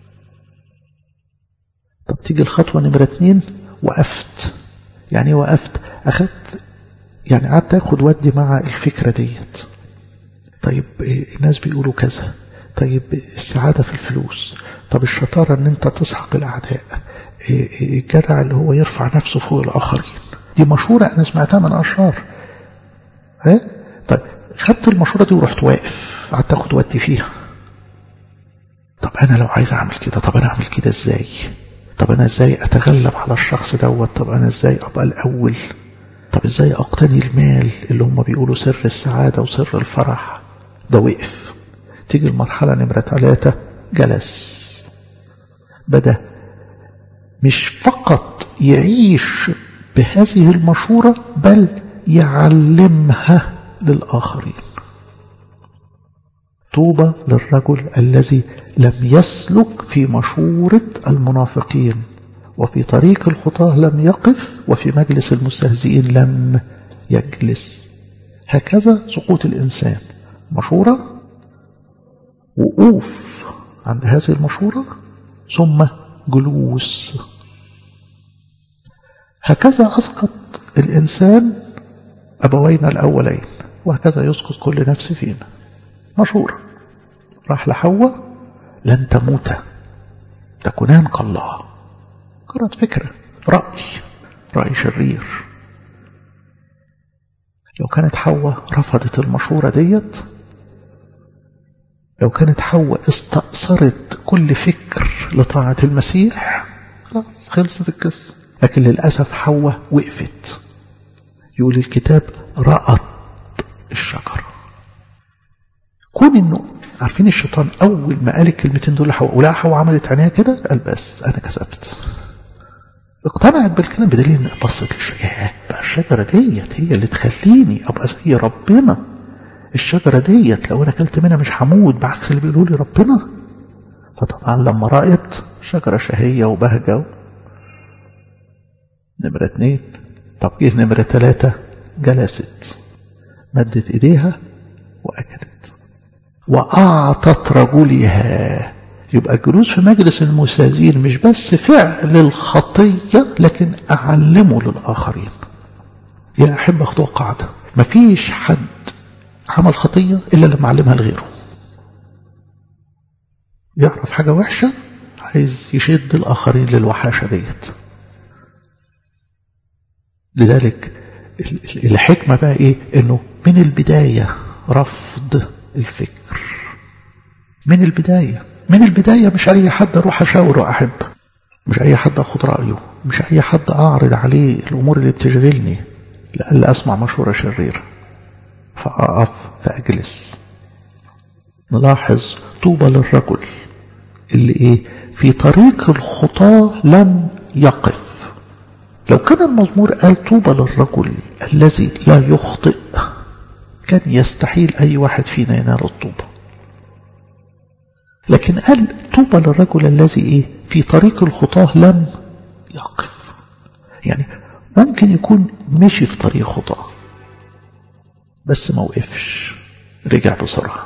طب تيجي الخطوة نمرة اتنين وقفت يعني وقفت أخدت يعني قعدت أخد ودي مع الفكرة ديت طيب الناس بيقولوا كذا طيب السعادة في الفلوس طب الشطارة ان انت تسحق الاعداء الجدع اللي هو يرفع نفسه فوق الاخرين دي مشورة انا سمعتها من اشرار ها طيب خدت المشورة دي ورحت واقف قعدت اخد ودي فيها طب انا لو عايز اعمل كده طب انا اعمل كده ازاي طب انا ازاي اتغلب على الشخص دوت طب انا ازاي ابقى الاول طب ازاي اقتني المال اللي هم بيقولوا سر السعادة وسر الفرح ده وقف تيجي المرحلة نمرة ثلاثة جلس بدأ مش فقط يعيش بهذه المشورة بل يعلمها للآخرين طوبى للرجل الذي لم يسلك في مشورة المنافقين وفي طريق الخطاه لم يقف وفي مجلس المستهزئين لم يجلس هكذا سقوط الإنسان مشورة وقوف عند هذه المشورة ثم جلوس هكذا أسقط الإنسان أبوينا الأولين وهكذا يسقط كل نفس فينا مشورة راح لحواء لن تموت تكونان كالله مجرد فكرة رأي رأي شرير لو كانت حواء رفضت المشورة ديت لو كانت حواء استأثرت كل فكر لطاعة المسيح خلاص خلصت القصة لكن للأسف حواء وقفت يقول الكتاب رأت الشجرة كون انه عارفين الشيطان اول ما قال الكلمتين دول لحواء ولقى حواء عملت عينيها كده قال بس انا كسبت اقتنعت بالكلام بدليل ان بصت للشجرة بقى الشجرة ديت هي اللي تخليني ابقى زي ربنا الشجرة ديت لو انا اكلت منها مش هموت بعكس اللي بيقولوا لي ربنا فطبعا لما رأت شجرة شهية وبهجة نمرة اتنين طب جه نمرة تلاتة جلست مدت ايديها واكلت واعطت رجلها يبقى الجلوس في مجلس المستاذين مش بس فعل الخطية لكن أعلمه للآخرين يا أحب أخذوا قاعدة مفيش حد عمل خطية إلا لما علمها لغيره يعرف حاجة وحشة عايز يشد الآخرين للوحاشة ديت لذلك الحكمة بقى إيه إنه من البداية رفض الفكر من البداية من البداية مش أي حد أروح أشاوره أحب مش أي حد أخد رأيه مش أي حد أعرض عليه الأمور اللي بتشغلني لألا أسمع مشورة شريرة فأقف فأجلس نلاحظ طوبى للرجل اللي إيه في طريق الخطاة لم يقف لو كان المزمور قال طوبى للرجل الذي لا يخطئ كان يستحيل أي واحد فينا ينال الطوبة لكن قال طوبى للرجل الذي إيه في طريق الخطاة لم يقف يعني ممكن يكون مشي في طريق خطاة بس ما وقفش رجع بسرعة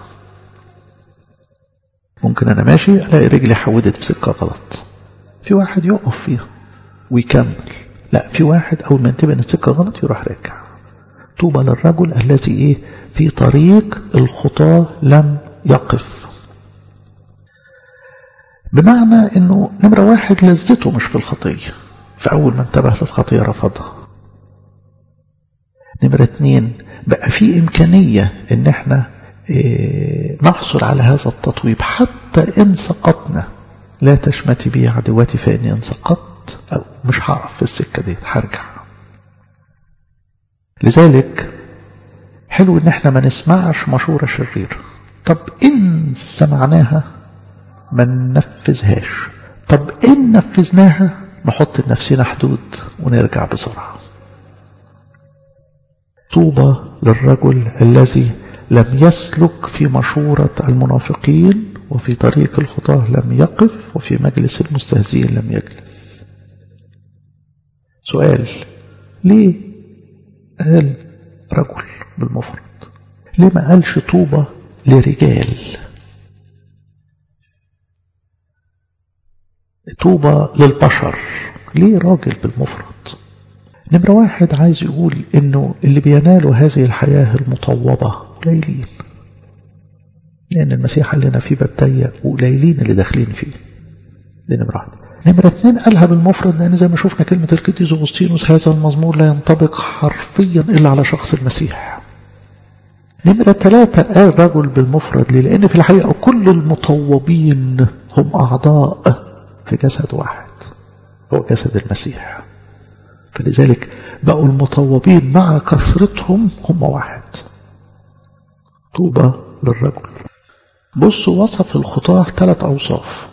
ممكن أنا ماشي ألاقي رجلي حودت في سكة غلط في واحد يقف فيها ويكمل لا في واحد أول ما ينتبه أن السكة غلط يروح راجع طوبى للرجل الذي إيه في طريق الخطاة لم يقف بمعنى أنه نمرة واحد لذته مش في الخطية فأول ما انتبه للخطية رفضها نمرة اتنين بقى في إمكانية أن احنا إيه نحصل على هذا التطويب حتى إن سقطنا لا تشمتي بي عدوتي فإني إن سقطت أو مش هقف في السكة دي هرجع لذلك حلو ان احنا ما نسمعش مشورة شريرة طب ان سمعناها ما ننفذهاش طب ان نفذناها نحط لنفسنا حدود ونرجع بسرعة طوبى للرجل الذي لم يسلك في مشورة المنافقين وفي طريق الخطاه لم يقف وفي مجلس المستهزئين لم يجلس سؤال ليه قال رجل بالمفرد ليه ما قالش طوبة لرجال طوبة للبشر ليه راجل بالمفرد نمرة واحد عايز يقول انه اللي بينالوا هذه الحياة المطوبة قليلين لأن المسيح قال لنا في باب ضيق وقليلين اللي داخلين فيه دي نمرة واحدة نمرة اثنين قالها بالمفرد لأن زي ما شفنا كلمة القديس أغسطينوس هذا المزمور لا ينطبق حرفيا إلا على شخص المسيح نمرة ثلاثة قال رجل بالمفرد ليه؟ لأن في الحقيقة كل المطوبين هم أعضاء في جسد واحد هو جسد المسيح فلذلك بقوا المطوبين مع كثرتهم هم واحد طوبى للرجل بصوا وصف الخطاة ثلاث أوصاف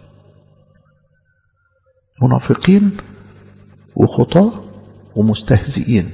منافقين وخطاة ومستهزئين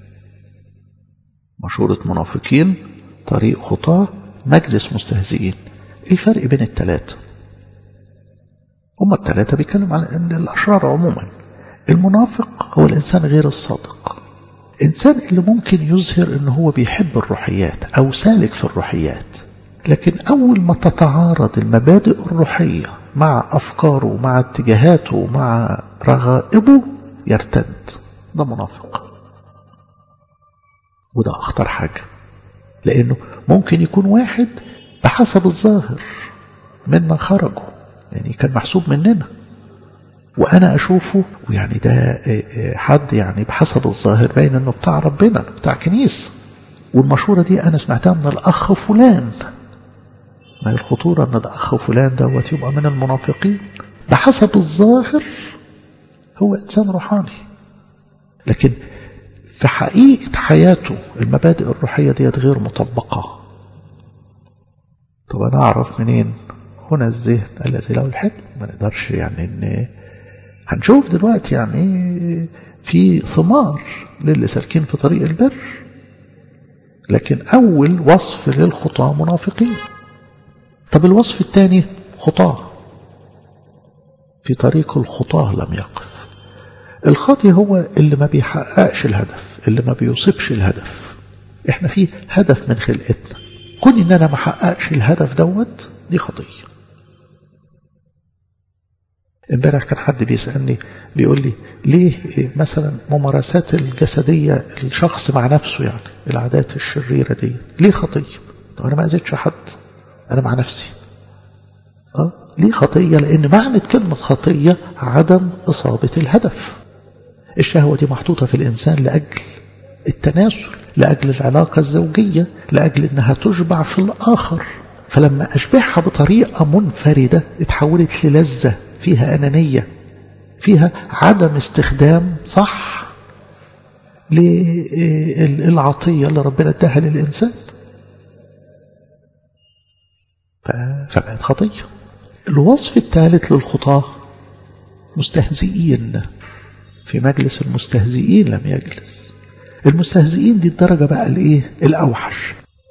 مشورة منافقين طريق خطاة مجلس مستهزئين ايه الفرق بين الثلاثة هما الثلاثة بيتكلم عن ان الاشرار عموما المنافق هو الانسان غير الصادق انسان اللي ممكن يظهر ان هو بيحب الروحيات او سالك في الروحيات لكن اول ما تتعارض المبادئ الروحية مع افكاره مع اتجاهاته مع رغائبه يرتد ده منافق وده أخطر حاجة لأنه ممكن يكون واحد بحسب الظاهر منا خرجوا يعني كان محسوب مننا وأنا أشوفه ويعني ده حد يعني بحسب الظاهر باين أنه بتاع ربنا بتاع كنيسة والمشورة دي أنا سمعتها من الأخ فلان ما هي الخطورة أن الأخ فلان دوت يبقى من المنافقين بحسب الظاهر هو إنسان روحاني لكن في حقيقة حياته المبادئ الروحية ديت غير مطبقة طب أنا أعرف منين هنا الذهن الذي له الحكم ما نقدرش يعني إن هنشوف دلوقتي يعني في ثمار للي سالكين في طريق البر لكن أول وصف للخطاة منافقين طب الوصف الثاني خطاة في طريق الخطاة لم يقف الخاطي هو اللي ما بيحققش الهدف اللي ما بيوصبش الهدف احنا في هدف من خلقتنا كون ان انا ما حققش الهدف دوت دي خطيه امبارح كان حد بيسالني بيقول لي ليه مثلا ممارسات الجسديه الشخص مع نفسه يعني العادات الشريره دي ليه خطيه طب انا ما اذيتش حد انا مع نفسي اه ليه خطيه لان معنى كلمه خطيه عدم اصابه الهدف الشهوة دي محطوطة في الإنسان لأجل التناسل لأجل العلاقة الزوجية لأجل أنها تشبع في الآخر فلما أشبعها بطريقة منفردة اتحولت للذة فيها أنانية فيها عدم استخدام صح للعطية اللي ربنا اداها للإنسان فبقت خطية الوصف الثالث للخطاة مستهزئين في مجلس المستهزئين لم يجلس المستهزئين دي الدرجة بقى الايه الاوحش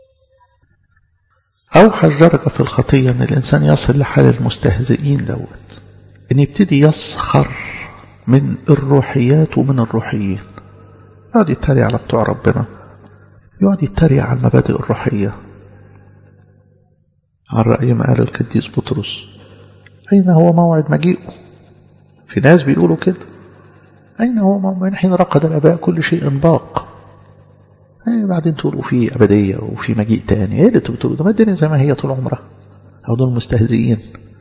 اوحش درجة في الخطية ان الانسان يصل لحال المستهزئين دوت ان يبتدي يسخر من الروحيات ومن الروحيين يقعد يتريق على بتوع ربنا يقعد يتريق على المبادئ الروحية عن رأي ما قال القديس بطرس أين هو موعد مجيئه في ناس بيقولوا كده أين هو من حين رقد الآباء كل شيء باق أي بعدين تقولوا في أبدية وفي مجيء تاني إيه اللي بتقولوا ده ما الدنيا زي ما هي طول عمرها أو دول مستهزئين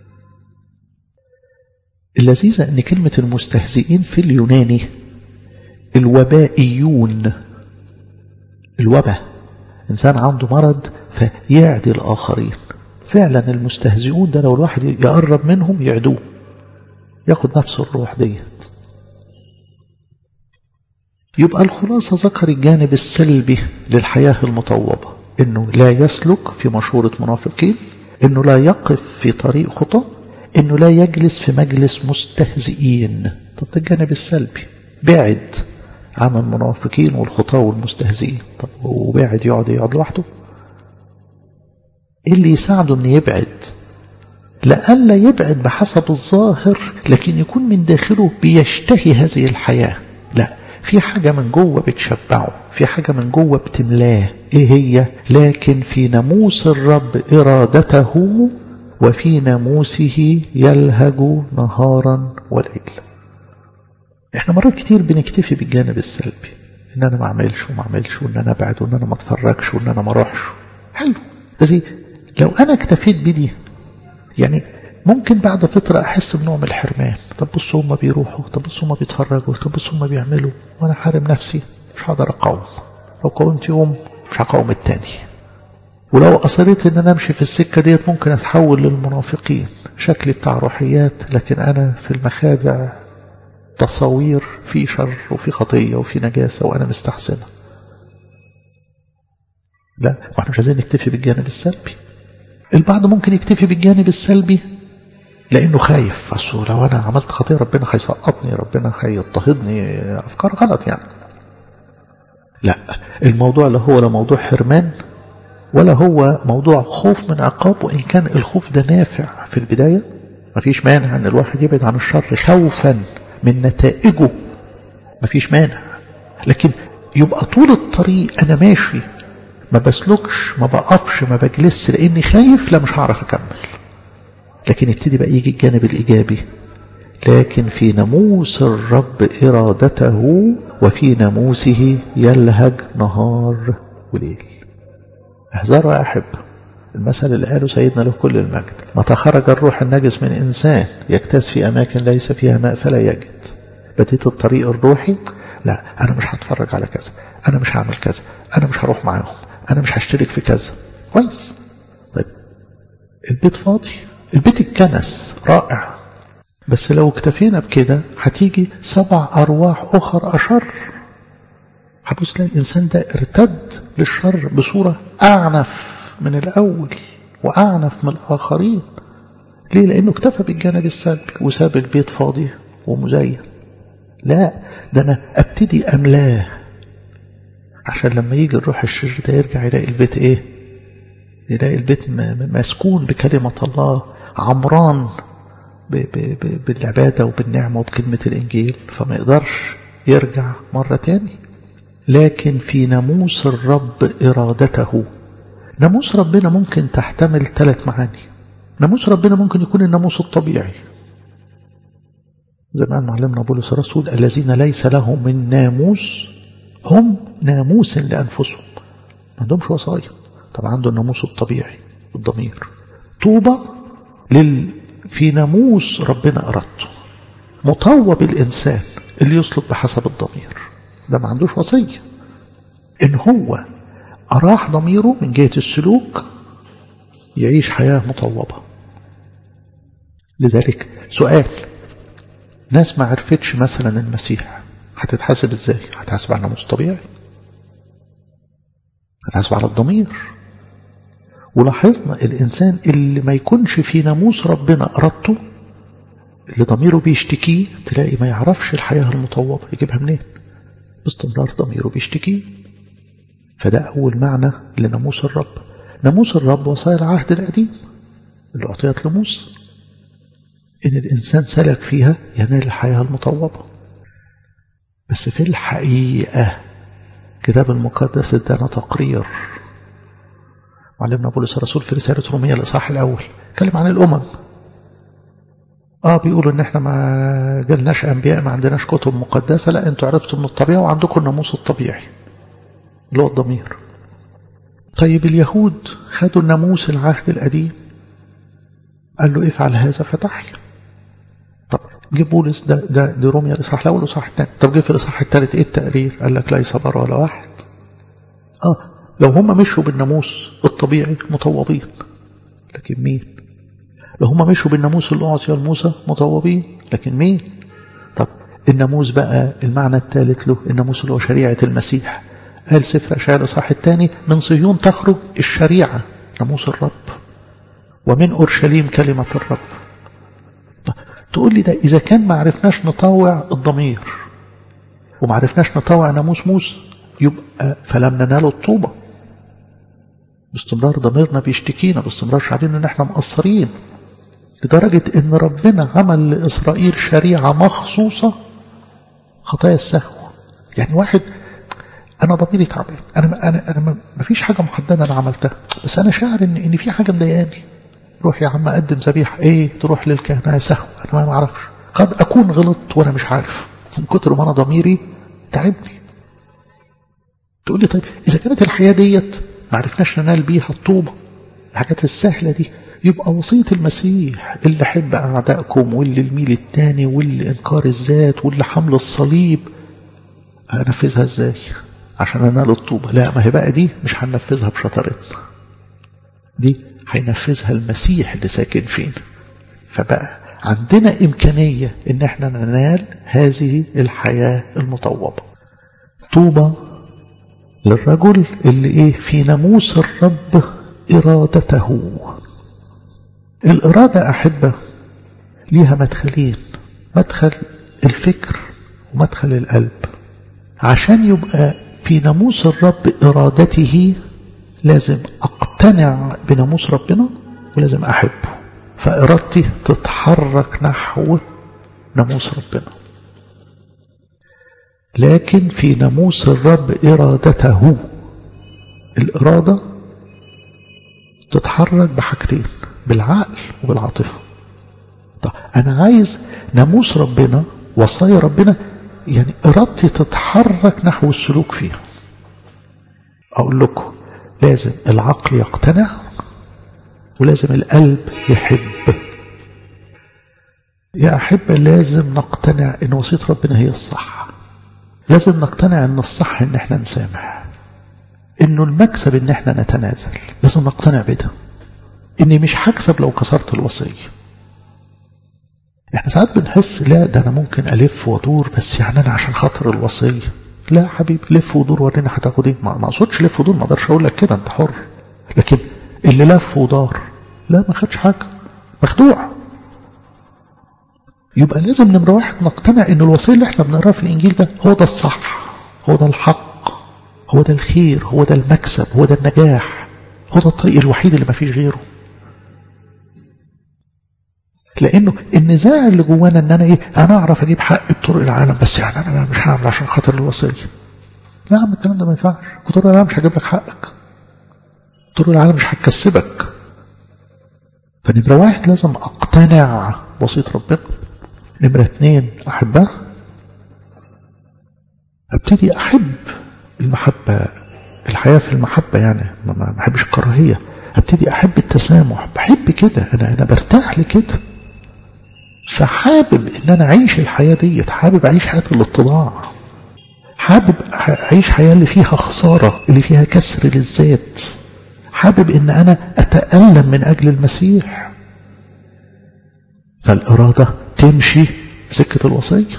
اللذيذة أن كلمة المستهزئين في اليوناني الوبائيون الوباء إنسان عنده مرض فيعدي الآخرين فعلا المستهزئون ده لو الواحد يقرب منهم يعدوه ياخد نفس الروح ديت يبقى الخلاصة ذكر الجانب السلبي للحياة المطوبة انه لا يسلك في مشورة منافقين انه لا يقف في طريق خطى انه لا يجلس في مجلس مستهزئين طب ده الجانب السلبي بعد عن المنافقين والخطاة والمستهزئين طب وبعد يقعد يقعد لوحده ايه اللي يساعده انه يبعد لئلا يبعد بحسب الظاهر لكن يكون من داخله بيشتهي هذه الحياة لا في حاجة من جوه بتشبعه في حاجة من جوه بتملاه ايه هي لكن في ناموس الرب ارادته وفي ناموسه يلهج نهارا وليلا احنا مرات كتير بنكتفي بالجانب السلبي ان انا ما اعملش وما اعملش وان انا ابعد وان انا ما اتفرجش وان انا ما اروحش حلو بس لو أنا اكتفيت بدي يعني ممكن بعد فترة أحس بنوع من الحرمان طب بصوا هم بيروحوا طب بصوا هم بيتفرجوا طب بصوا هم بيعملوا وأنا حارم نفسي مش هقدر أقاوم لو قاومت يوم مش هقاوم التاني ولو أصريت إن أنا أمشي في السكة ديت ممكن أتحول للمنافقين شكلي بتاع روحيات لكن أنا في المخادع تصاوير في شر وفي خطية وفي نجاسة وأنا مستحسنة لا واحنا مش عايزين نكتفي بالجانب السلبي البعض ممكن يكتفي بالجانب السلبي لانه خايف اصل لو انا عملت خطيه ربنا هيسقطني ربنا هيضطهدني افكار غلط يعني لا الموضوع لا هو لا موضوع حرمان ولا هو موضوع خوف من عقاب وان كان الخوف ده نافع في البدايه مفيش مانع ان الواحد يبعد عن الشر خوفا من نتائجه مفيش مانع لكن يبقى طول الطريق انا ماشي ما بسلكش ما بقفش ما بجلس لاني خايف لا مش هعرف اكمل لكن يبتدي بقى يجي الجانب الايجابي لكن في ناموس الرب ارادته وفي ناموسه يلهج نهار وليل احذروا يا احب المثل اللي قاله سيدنا له كل المجد متى خرج الروح النجس من انسان يجتاز في اماكن ليس فيها ماء فلا يجد بديت الطريق الروحي لا انا مش هتفرج على كذا انا مش هعمل كذا انا مش هروح معاهم انا مش هشترك في كذا كويس طيب البيت فاضي البيت اتكنس رائع بس لو اكتفينا بكده هتيجي سبع ارواح اخر اشر هبص تلاقي الانسان ده ارتد للشر بصوره اعنف من الاول واعنف من الاخرين ليه لانه اكتفى بالجانب السلبي وساب البيت فاضي ومزين لا ده انا ابتدي املاه عشان لما يجي الروح الشرير ده يرجع يلاقي البيت ايه يلاقي البيت مسكون بكلمة الله عمران ب ب ب بالعبادة وبالنعمة وبكلمة الإنجيل فما يقدرش يرجع مرة تاني لكن في ناموس الرب إرادته ناموس ربنا ممكن تحتمل ثلاث معاني ناموس ربنا ممكن يكون الناموس الطبيعي زي ما قال معلمنا بولس الرسول الذين ليس لهم من ناموس هم ناموس لأنفسهم ما عندهمش وصايا طبعا عنده الناموس الطبيعي الضمير طوبى لل في ناموس ربنا أردته مطوب الإنسان اللي يسلك بحسب الضمير ده ما عندوش وصية إن هو أراح ضميره من جهة السلوك يعيش حياة مطوبة لذلك سؤال ناس ما عرفتش مثلا المسيح هتتحاسب ازاي هتحاسب على ناموس طبيعي هتحاسب على الضمير ولاحظنا الإنسان اللي ما يكونش في ناموس ربنا أردته اللي ضميره بيشتكيه تلاقي ما يعرفش الحياة المطوبة يجيبها منين باستمرار ضميره بيشتكيه فده أول معنى لناموس الرب ناموس الرب وصايا العهد القديم اللي أعطيت لموسى إن الإنسان سلك فيها ينال الحياة المطوبة بس في الحقيقة كتاب المقدس ادانا تقرير معلمنا بولس الرسول في رسالة رومية الإصحاح الأول اتكلم عن الأمم اه بيقولوا ان احنا ما جالناش انبياء ما عندناش كتب مقدسه لا انتوا عرفتوا من الطبيعه وعندكم الناموس الطبيعي اللي هو الضمير طيب اليهود خدوا الناموس العهد القديم قال له افعل هذا فتحيا طب جه بولس ده ده دي روميا الاصحاح الاول والاصحاح الثاني طب جه في الاصحاح الثالث ايه التقرير قال لك ليس بر ولا واحد اه لو هم مشوا بالناموس الطبيعي مطوبين لكن مين لو هم مشوا بالناموس اللي أعطي لموسى مطوبين لكن مين طب الناموس بقى المعنى الثالث له الناموس اللي هو شريعة المسيح قال سفر أشعياء الإصحاح الثاني من صهيون تخرج الشريعة ناموس الرب ومن أورشليم كلمة الرب تقول لي ده إذا كان ما عرفناش نطوع الضمير وما عرفناش نطوع ناموس موسى يبقى فلم ننال الطوبة باستمرار ضميرنا بيشتكينا باستمرار شعرين ان احنا مقصرين لدرجة ان ربنا عمل لإسرائيل شريعة مخصوصة خطايا السهو يعني واحد انا ضميري تعبان انا انا انا ما فيش حاجه محدده انا عملتها بس انا شاعر ان ان في حاجه مضايقاني روح يا عم اقدم ذبيحه ايه تروح للكهنه سهو انا ما اعرفش قد اكون غلطت وانا مش عارف من كتر ما انا ضميري تعبني تقول لي طيب اذا كانت الحياه ديت ما عرفناش ننال بيها الطوبه الحاجات السهلة دي يبقى وصية المسيح اللي حب أعدائكم واللي الميل التاني واللي إنكار الذات واللي حمل الصليب أنفذها إزاي عشان أنال الطوبة لا ما هي بقى دي مش هننفذها بشطارتنا دي هينفذها المسيح اللي ساكن فينا فبقى عندنا إمكانية إن احنا ننال هذه الحياة المطوبة طوبى للرجل اللي إيه في ناموس الرب إرادته الإرادة أحبة ليها مدخلين مدخل الفكر ومدخل القلب عشان يبقى في ناموس الرب إرادته لازم أقتنع بناموس ربنا ولازم أحبه فإرادتي تتحرك نحو ناموس ربنا لكن في ناموس الرب إرادته الإرادة تتحرك بحاجتين بالعقل وبالعاطفة طب أنا عايز ناموس ربنا وصايا ربنا يعني إرادتي تتحرك نحو السلوك فيها أقول لكم لازم العقل يقتنع ولازم القلب يحب يا أحبة لازم نقتنع إن وصية ربنا هي الصح لازم نقتنع إن الصح إن إحنا نسامح إنه المكسب إن إحنا نتنازل لازم نقتنع بده إني مش هكسب لو كسرت الوصية إحنا ساعات بنحس لا ده أنا ممكن ألف وأدور بس يعني أنا عشان خاطر الوصية لا حبيبي لف ودور ورينا هتاخد إيه ما أقصدش لف ودور ما أقدرش أقول لك كده أنت حر لكن اللي لف ودار لا ما خدش حاجة مخدوع يبقى لازم نمرة واحد نقتنع ان الوصية اللي احنا بنقراها في الانجيل ده هو ده الصح هو ده الحق هو ده الخير هو ده المكسب هو ده النجاح هو ده الطريق الوحيد اللي ما فيش غيره لانه النزاع اللي جوانا ان انا ايه انا اعرف اجيب حقي بطرق العالم بس يعني انا مش هعمل عشان خاطر الوصيه لا يا عم الكلام ده ما ينفعش طرق العالم مش هجيب لك حقك طرق العالم مش هتكسبك فنمرة واحد لازم اقتنع بوصية ربنا نمرة اثنين احبها ابتدي احب المحبة الحياة في المحبة يعني ما بحبش الكراهية ابتدي احب التسامح بحب كده انا انا برتاح لكده فحابب ان انا اعيش الحياة ديت حابب اعيش حياة الاتضاع حابب اعيش حياة اللي فيها خسارة اللي فيها كسر للذات حابب ان انا اتألم من اجل المسيح فالارادة تمشي سكة الوصية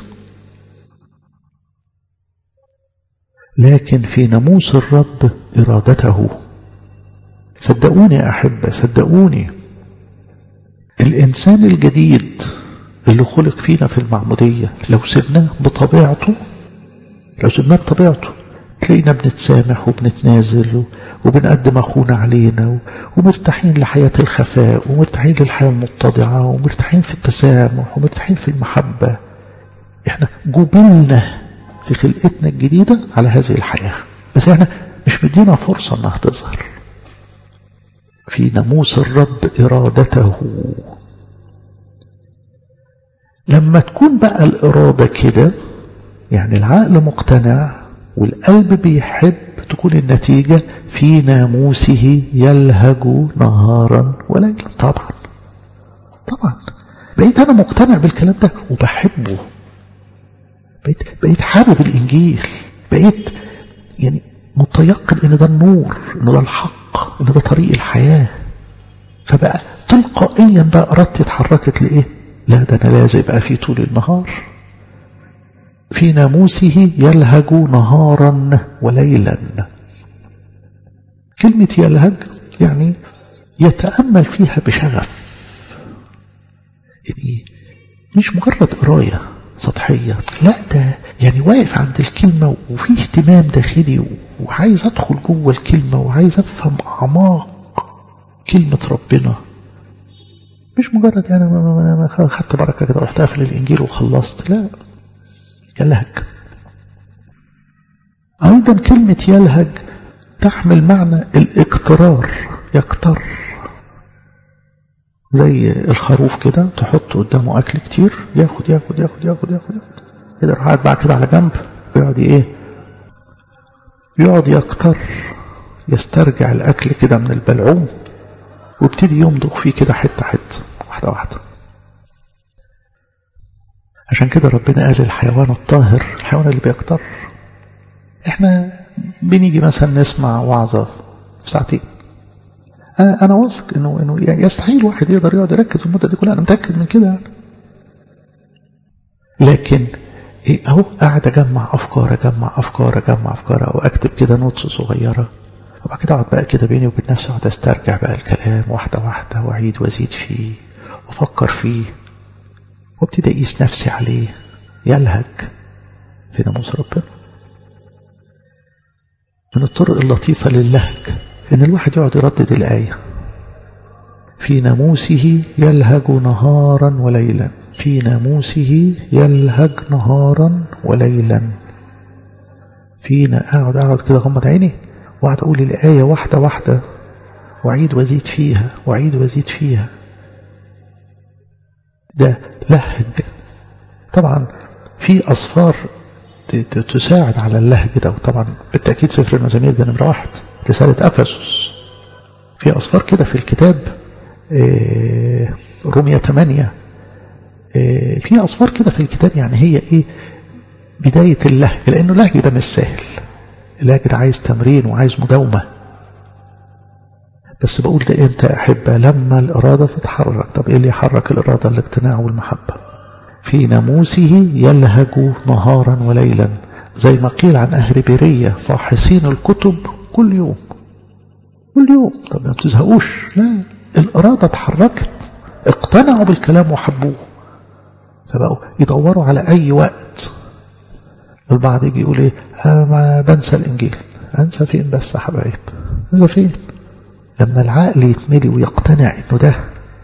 لكن في ناموس الرب ارادته صدقوني يا أحبة صدقوني الإنسان الجديد اللي خلق فينا في المعمودية لو سبناه بطبيعته لو سبناه بطبيعته تلاقينا بنتسامح وبنتنازل وبنقدم أخونا علينا ومرتاحين لحياة الخفاء ومرتاحين للحياة المتضعة ومرتاحين في التسامح ومرتاحين في المحبة احنا جبلنا في خلقتنا الجديدة على هذه الحياة بس احنا مش مدينا فرصة انها تظهر في ناموس الرب إرادته لما تكون بقى الإرادة كده يعني العقل مقتنع والقلب بيحب تكون النتيجة في ناموسه يلهج نهارا وليلا طبعا طبعا بقيت أنا مقتنع بالكلام ده وبحبه بقيت, بقيت حابب الإنجيل بقيت يعني متيقن إن ده النور إن ده الحق إن ده طريق الحياة فبقى تلقائيا بقى إرادتي اتحركت لإيه؟ لا ده أنا لازم يبقى في طول النهار في ناموسه يلهج نهارا وليلا كلمة يلهج يعني يتأمل فيها بشغف يعني مش مجرد قراية سطحية لا ده يعني واقف عند الكلمة وفي اهتمام داخلي وعايز أدخل جوه الكلمة وعايز أفهم أعماق كلمة ربنا مش مجرد يعني أنا خدت بركة كده رحت قافل الإنجيل وخلصت لا يلهج أيضا كلمة يلهج تحمل معنى الاقترار يقتر زي الخروف كده تحط قدامه أكل كتير ياخد ياخد ياخد ياخد ياخد ياخد كده يروح قاعد بقى كده على جنب ويقعد ايه يقعد يقتر يسترجع الأكل كده من البلعوم وابتدي يمضغ فيه كده حتة حتة واحدة واحدة عشان كده ربنا قال الحيوان الطاهر الحيوان اللي بيكتر احنا بنيجي مثلا نسمع وعظة في ساعتين انا واثق انه انه يستحيل واحد يقدر يقعد يركز المده دي كلها انا متاكد من كده يعني. لكن إيه اهو قاعد اجمع افكار اجمع افكار اجمع افكار او اكتب كده نوتس صغيره وبعد كده اقعد بقى كده بيني وبين نفسي اقعد استرجع بقى الكلام واحده واحده واعيد وازيد فيه وافكر فيه وابتدي اقيس نفسي عليه يلهج في ناموس ربنا من الطرق اللطيفة للهج إن الواحد يقعد يردد الآية في ناموسه يلهج نهارا وليلا في ناموسه يلهج نهارا وليلا فينا أقعد أقعد كده غمض عيني وأقعد أقول الآية واحدة واحدة وأعيد وأزيد فيها وأعيد وأزيد فيها ده لهج طبعا في أصفار تساعد على اللهج ده وطبعا بالتأكيد سفر المزامير ده نمرة واحد رسالة أفسس في أصفار كده في الكتاب رومية 8 في أصفار كده في الكتاب يعني هي إيه بداية اللهج لأنه اللهج ده مش سهل اللهج ده عايز تمرين وعايز مداومة بس بقول ده امتى أحبة لما الإرادة تتحرك طب إيه اللي يحرك الإرادة الاقتناع والمحبة في ناموسه يلهج نهارا وليلا زي ما قيل عن أهل بيرية فاحصين الكتب كل يوم كل يوم طب ما بتزهقوش لا الإرادة اتحركت اقتنعوا بالكلام وحبوه فبقوا يدوروا على أي وقت البعض يجي يقول ايه ما بنسى الإنجيل أنسى فين بس يا حبايب أنسى فين لما العقل يتملي ويقتنع انه ده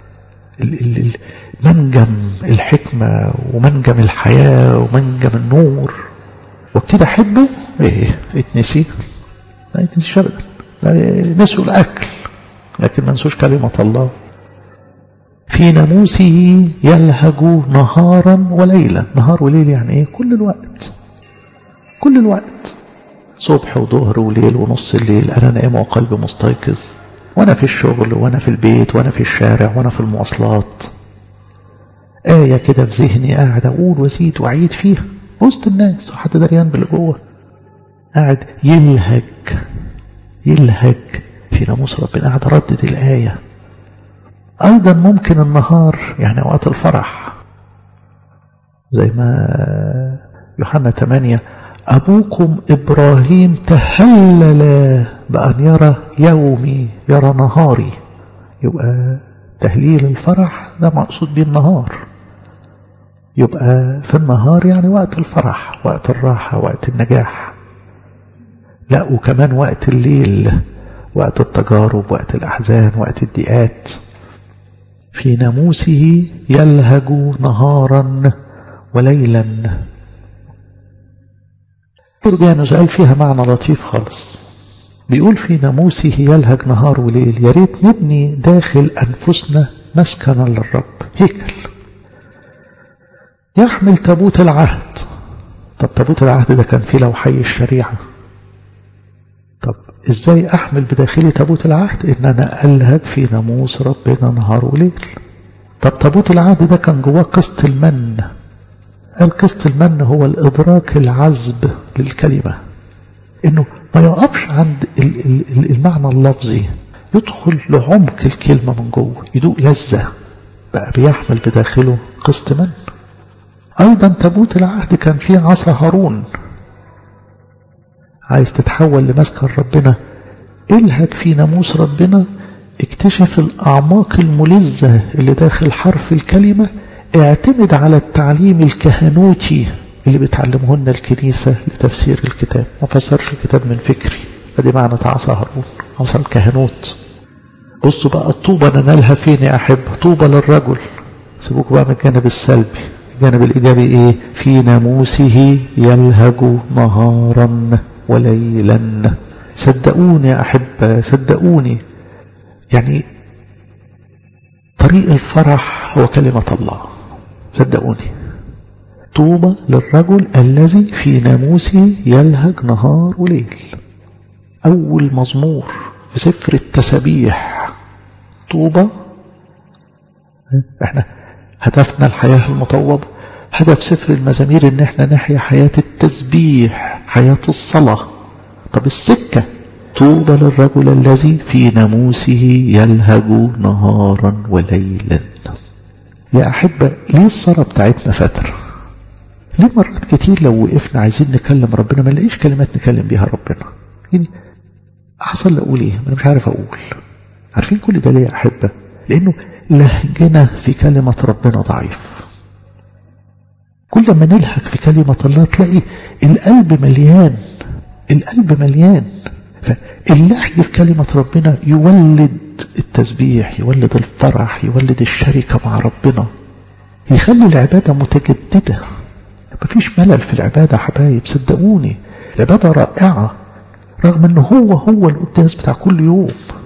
منجم الحكمة ومنجم الحياة ومنجم النور وابتدي احبه ايه اتنسي ما يتنسيش ابدا نسوا الاكل لكن ما نسوش كلمة الله في ناموسه يلهج نهارا وليلا نهار وليل يعني ايه كل الوقت كل الوقت صبح وظهر وليل ونص الليل انا نائم وقلبي مستيقظ وانا في الشغل وانا في البيت وانا في الشارع وانا في المواصلات آية كده في ذهني قاعد أقول وأزيد وأعيد فيها وسط الناس وحد دريان باللي جوه قاعد يلهج يلهج في ناموس ربنا قاعد أردد الآية أيضا ممكن النهار يعني وقت الفرح زي ما يوحنا 8 أبوكم إبراهيم تهلل بأن يرى يومي يرى نهاري يبقى تهليل الفرح ده مقصود بيه النهار يبقى في النهار يعني وقت الفرح وقت الراحة وقت النجاح لا وكمان وقت الليل وقت التجارب وقت الأحزان وقت الضيقات في ناموسه يلهج نهارا وليلا برجانوس قال فيها معنى لطيف خالص بيقول في ناموسه يلهج نهار وليل يا ريت نبني داخل أنفسنا مسكنا للرب هيكل يحمل تابوت العهد طب تابوت العهد ده كان فيه لوحي الشريعة طب ازاي احمل بداخلي تابوت العهد ان انا الهج في ناموس ربنا نهار وليل طب تابوت العهد ده كان جواه قسط المن القسط المن هو الادراك العذب للكلمة انه ما يقفش عند المعنى اللفظي يدخل لعمق الكلمة من جوه يدوق لذة بقى بيحمل بداخله قسط من أيضا تابوت العهد كان فيه عصا هارون عايز تتحول لمسكن ربنا الهج في ناموس ربنا اكتشف الأعماق الملزة اللي داخل حرف الكلمة اعتمد على التعليم الكهنوتي اللي بتعلمه لنا الكنيسة لتفسير الكتاب ما فسرش الكتاب من فكري فدي معنى عصا هارون عصا الكهنوت بصوا بقى الطوبة ننالها فين يا أحب طوبة للرجل سيبوك بقى من الجانب السلبي الجانب الإيجابي إيه في ناموسه يلهج نهارا وليلا صدقوني يا أحب صدقوني يعني طريق الفرح هو كلمة الله صدقوني طوبى للرجل الذي في ناموسه يلهج نهار وليل أول مزمور في سفر التسابيح طوبى احنا هدفنا الحياة المطوبة هدف سفر المزامير ان احنا نحيا حياة التسبيح حياة الصلاة طب السكة طوبى للرجل الذي في ناموسه يلهج نهارا وليلا يا أحبة ليه الصلاة بتاعتنا فتر ليه مرات كتير لو وقفنا عايزين نكلم ربنا ما نلاقيش كلمات نكلم بيها ربنا يعني أحصل أقول إيه أنا مش عارف أقول عارفين كل ده ليه يا أحبة لأنه لهجنا في كلمة ربنا ضعيف كل ما نلهج في كلمة الله تلاقي القلب مليان القلب مليان فاللهج في كلمة ربنا يولد التسبيح يولد الفرح يولد الشركة مع ربنا يخلي العبادة متجددة مفيش ملل في العبادة حبايب صدقوني العبادة رائعة رغم ان هو هو القداس بتاع كل يوم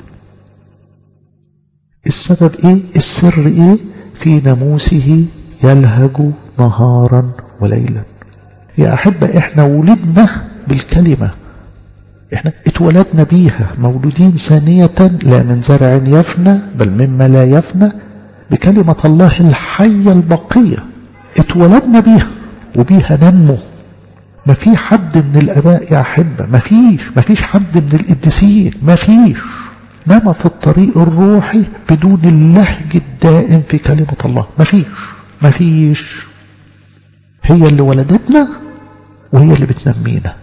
السبب ايه السر ايه في ناموسه يلهج نهارا وليلا يا أحبة احنا ولدنا بالكلمة احنا اتولدنا بيها مولودين ثانية لا من زرع يفنى بل مما لا يفنى بكلمة الله الحية البقية اتولدنا بيها وبيها ننمو ما في حد من الآباء يا أحبة ما فيش ما فيش حد من القديسين ما فيش نما في الطريق الروحي بدون اللهج الدائم في كلمة الله ما فيش ما فيش هي اللي ولدتنا وهي اللي بتنمينا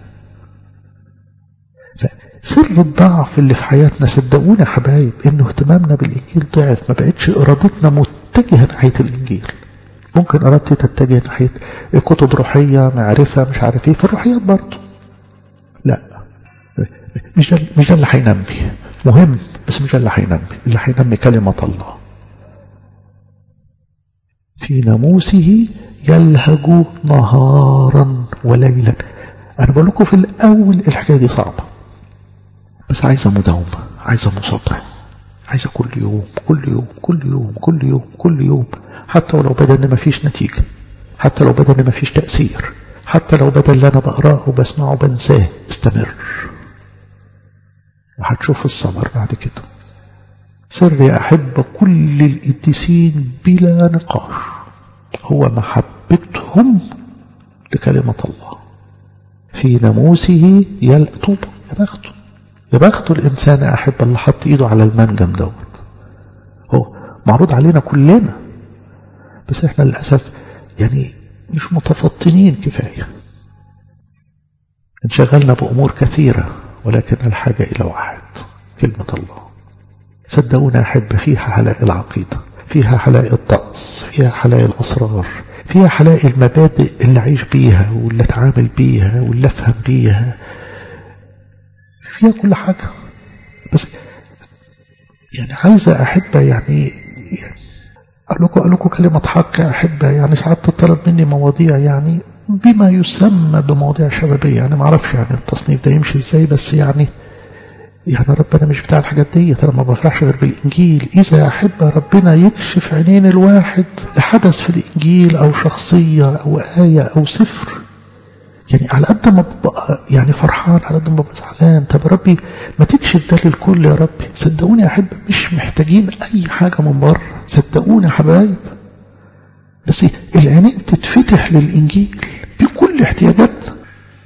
فسر الضعف اللي في حياتنا صدقونا يا حبايب انه اهتمامنا بالانجيل ضعف ما بقتش ارادتنا متجهه ناحيه الانجيل ممكن ارادتي تتجه ناحيه كتب روحيه معرفه مش عارف ايه في الروحيات برضه لا مش ده مش ده اللي هينمي مهم بس مش ده اللي هينمي اللي هينمي كلمه الله في ناموسه يلهج نهارا وليلا انا بقول لكم في الاول الحكايه دي صعبه بس عايزه مداومه عايزه مصابره عايزه كل يوم كل يوم كل يوم كل يوم كل يوم حتى ولو بدا ان مفيش نتيجه حتى لو بدا ان مفيش تاثير حتى لو بدا اللي انا بقراه وبسمعه بنساه استمر وهتشوف الثمر بعد كده سر يا أحب كل القديسين بلا نقاش هو محبتهم لكلمة الله في ناموسه يلطب يا بخته يا بخته الإنسان يا أحب اللي حط إيده على المنجم دوت هو معروض علينا كلنا بس احنا للأسف يعني مش متفطنين كفاية انشغلنا بأمور كثيرة ولكن الحاجة إلى واحد كلمة الله صدقونا أحب فيها حلاء العقيدة فيها حلاء الطقس فيها حلاء الأسرار فيها حلاء المبادئ اللي أعيش بيها واللي أتعامل بيها واللي أفهم بيها فيها كل حاجة بس يعني عايزة أحبة يعني أقول لكم أقول لكم كلمة حق أحبة يعني ساعات تطلب مني مواضيع يعني بما يسمى بمواضيع شبابية يعني ما أعرفش يعني التصنيف ده يمشي إزاي بس يعني يعني ربنا مش بتاع الحاجات دي انا ما بفرحش غير بالانجيل اذا احب ربنا يكشف عينين الواحد لحدث في الانجيل او شخصيه او ايه او سفر يعني على قد ما ببقى يعني فرحان على قد ما ببقى زعلان طب يا ربي ما تكشف ده للكل يا ربي صدقوني يا احب مش محتاجين اي حاجه من بره صدقوني يا حبايب بس العينين تتفتح للانجيل بكل احتياجاتنا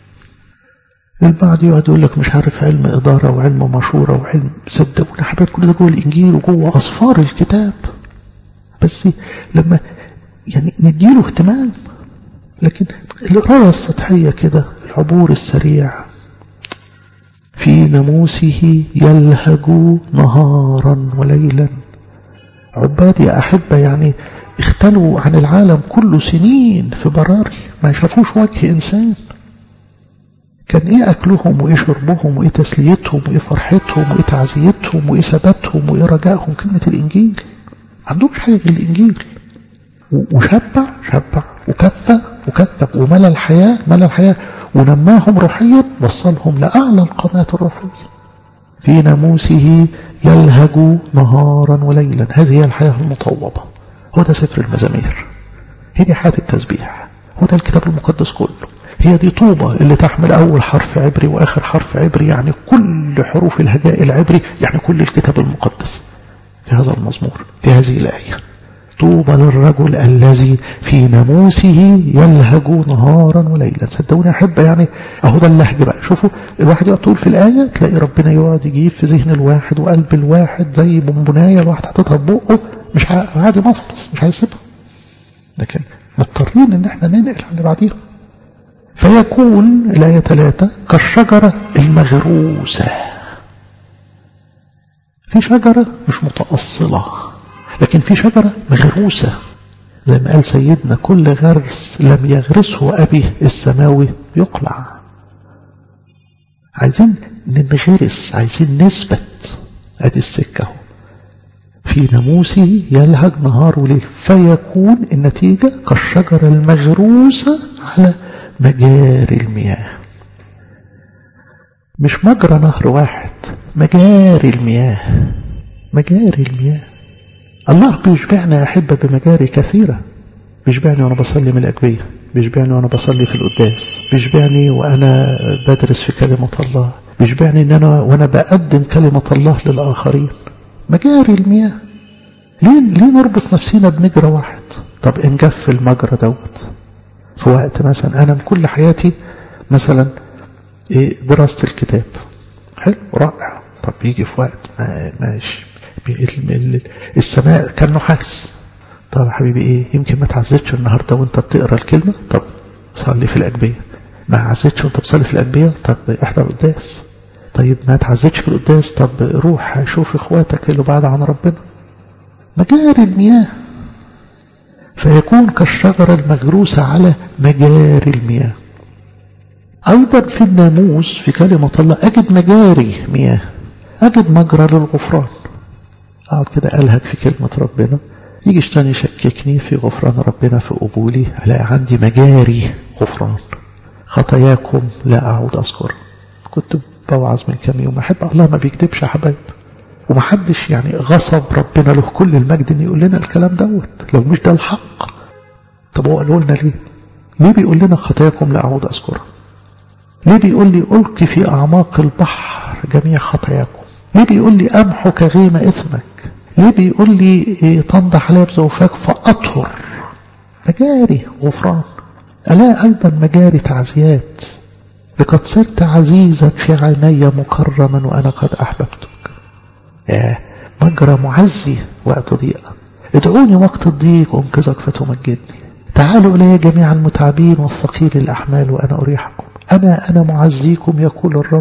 البعض يقعد يقول لك مش عارف علم إدارة وعلم مشورة وعلم صدقوني حبايب كل ده جوه الإنجيل وجوه أصفار الكتاب بس لما يعني نديله اهتمام لكن القراية السطحية كده العبور السريع في ناموسه يلهج نهارا وليلا عباد يا أحبة يعني اختلوا عن العالم كله سنين في براري ما يشافوش وجه إنسان كان ايه اكلهم وايه شربهم وايه تسليتهم وايه فرحتهم وايه تعزيتهم وايه ثباتهم وايه رجائهم كلمة الانجيل ما عندهمش حاجة غير الانجيل وشبع شبع وكفى وكفى وملى الحياة ملى الحياة ونماهم روحيا وصلهم لأعلى القامات الروحية في ناموسه يلهج نهارا وليلا هذه هي الحياة المطوبة هو ده سفر المزامير هي دي حياة التسبيح هو ده الكتاب المقدس كله هي دي طوبة اللي تحمل أول حرف عبري وآخر حرف عبري يعني كل حروف الهجاء العبري يعني كل الكتاب المقدس في هذا المزمور في هذه الآية طوبى للرجل الذي في ناموسه يلهج نهارا وليلا صدقوني احب يعني اهو ده اللهج بقى شوفوا الواحد يقعد طول في الايه تلاقي ربنا يقعد يجيب في ذهن الواحد وقلب الواحد زي بونبونايه الواحد حاططها في بقه مش عادي مفلس مش هيسيبها لكن مضطرين ان احنا ننقل على اللي بعديها فيكون الآية ثلاثة كالشجرة المغروسة في شجرة مش متأصلة لكن في شجرة مغروسة زي ما قال سيدنا كل غرس لم يغرسه أبي السماوي يقلع عايزين ننغرس عايزين نثبت ادي السكة في ناموسه يلهج نهار وليل فيكون النتيجة كالشجرة المغروسة على مجاري المياه مش مجرى نهر واحد مجاري المياه مجاري المياه الله بيشبعنا يا أحبة بمجاري كثيرة بيشبعني وأنا بصلي من الأجبية بيشبعني وأنا بصلي في القداس بيشبعني وأنا بدرس في كلمة الله بيشبعني إن أنا وأنا بقدم كلمة الله للآخرين مجاري المياه ليه ليه نربط نفسنا بمجرى واحد طب إن جف المجرى دوت في وقت مثلا أنا من كل حياتي مثلا إيه دراسة الكتاب حلو رائع طب يجي في وقت ما ماشي السماء كان نحاس طب يا حبيبي ايه يمكن ما تعزتش النهارده وانت بتقرا الكلمه طب صلي في الاجبيه ما عزتش وانت بتصلي في الاجبيه طب احضر القداس طيب ما تعزتش في القداس طب روح شوف اخواتك اللي بعد عن ربنا مجاري المياه فيكون كالشجرة المغروسة على مجاري المياه أيضا في الناموس في كلمة الله أجد مجاري مياه أجد مجرى للغفران أقعد كده ألهج في كلمة ربنا يجي تاني يشككني في غفران ربنا في قبولي ألاقي عندي مجاري غفران خطاياكم لا أعود أذكر كنت بوعظ من كام يوم أحب الله ما بيكذبش يا حبايب ومحدش يعني غصب ربنا له كل المجد ان يقول لنا الكلام دوت لو مش ده الحق طب هو قالوا لنا ليه ليه بيقول لنا خطاياكم لا اعود اذكرها ليه بيقول لي القي في اعماق البحر جميع خطاياكم ليه بيقول لي امحو كغيم اثمك ليه بيقول لي إيه تنضح علي بزوفاك فاطهر مجاري غفران الا ايضا مجاري تعزيات لقد صرت عزيزا في عيني مكرما وانا قد احببتك يا مجرى معزي وقت ضيق ادعوني وقت الضيق انقذك فتمجدني تعالوا الي جميعا المتعبين والثقيل الاحمال وانا اريحكم انا انا معزيكم يقول الرب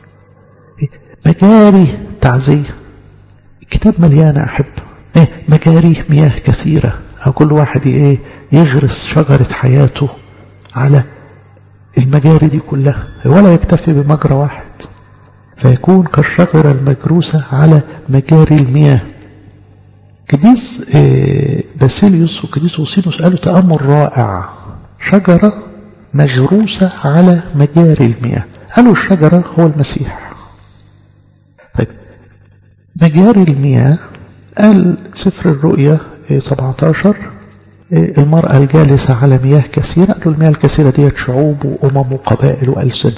مجاري تعزيه الكتاب مليان احب ايه مجاري مياه كثيره كل واحد ايه يغرس شجره حياته على المجاري دي كلها ولا يكتفي بمجرى واحد فيكون كالشجرة المجروسة على مجاري المياه كديس باسيليوس وكديس اوسينوس قالوا تأمل رائع شجرة مغروسة على مجاري المياه قالوا الشجرة هو المسيح طيب مجاري المياه قال سفر الرؤيا 17 المرأة الجالسة على مياه كثيرة قالوا المياه الكثيرة ديت شعوب وأمم وقبائل وألسنة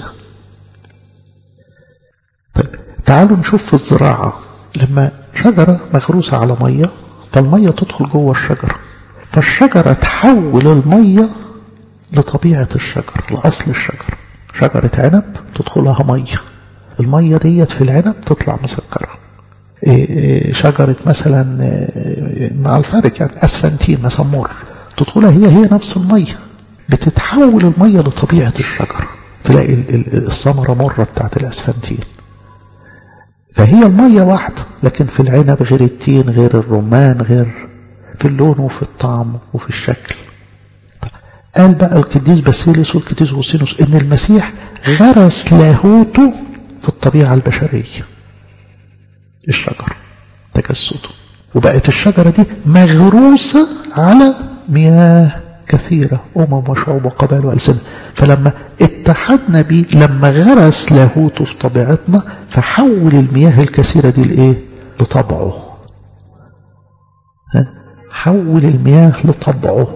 طيب تعالوا نشوف في الزراعة لما شجرة مغروسة على مية فالمية تدخل جوه الشجرة فالشجرة تحول المية لطبيعة الشجر لأصل الشجر شجرة عنب تدخلها مية المية ديت في العنب تطلع مسكرة شجرة مثلا مع الفرق يعني أسفنتين مثلا مر تدخلها هي هي نفس المية بتتحول المية لطبيعة الشجرة تلاقي الثمرة مرة بتاعت الأسفنتين فهي المية واحدة لكن في العنب غير التين غير الرمان غير في اللون وفي الطعم وفي الشكل قال بقى القديس باسيليوس والقديس غوسينوس ان المسيح غرس لاهوته في الطبيعة البشرية الشجر تجسده وبقت الشجرة دي مغروسة على مياه كثيرة أمم وشعوب وقبائل وألسنة فلما اتحدنا بيه لما غرس لاهوته في طبيعتنا فحول المياه الكثيرة دي لإيه لطبعه ها؟ حول المياه لطبعه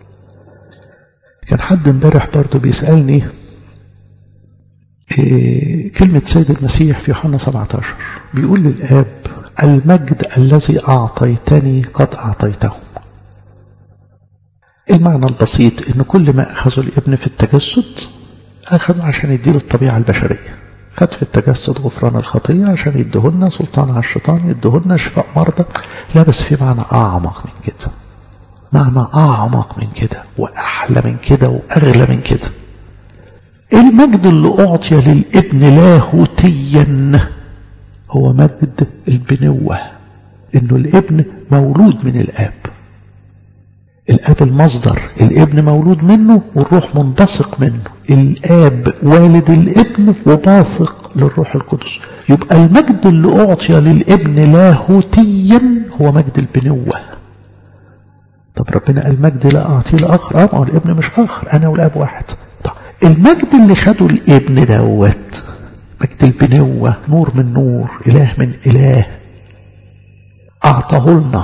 كان حد امبارح برضه بيسألني إيه كلمة سيد المسيح في يوحنا 17 بيقول للآب المجد الذي أعطيتني قد أعطيتهم المعنى البسيط أن كل ما أخذوا الابن في التجسد أخذوا عشان يديله الطبيعة البشرية خد في التجسد غفران الخطية عشان يدهن سلطان على الشيطان يدهن شفاء مرضى لا بس في معنى أعمق من كده معنى أعمق من كده وأحلى من كده وأغلى من كده المجد اللي أعطي للابن لاهوتيا هو مجد البنوة إنه الابن مولود من الآب الآب المصدر الابن مولود منه والروح منبثق منه الآب والد الابن وباثق للروح القدس يبقى المجد اللي أعطي للابن لاهوتيا هو مجد البنوة طب ربنا قال مجد لا أعطيه لآخر أه ما هو الابن مش آخر أنا والآب واحد طب المجد اللي خده الابن دوت مجد البنوة نور من نور إله من إله أعطاه لنا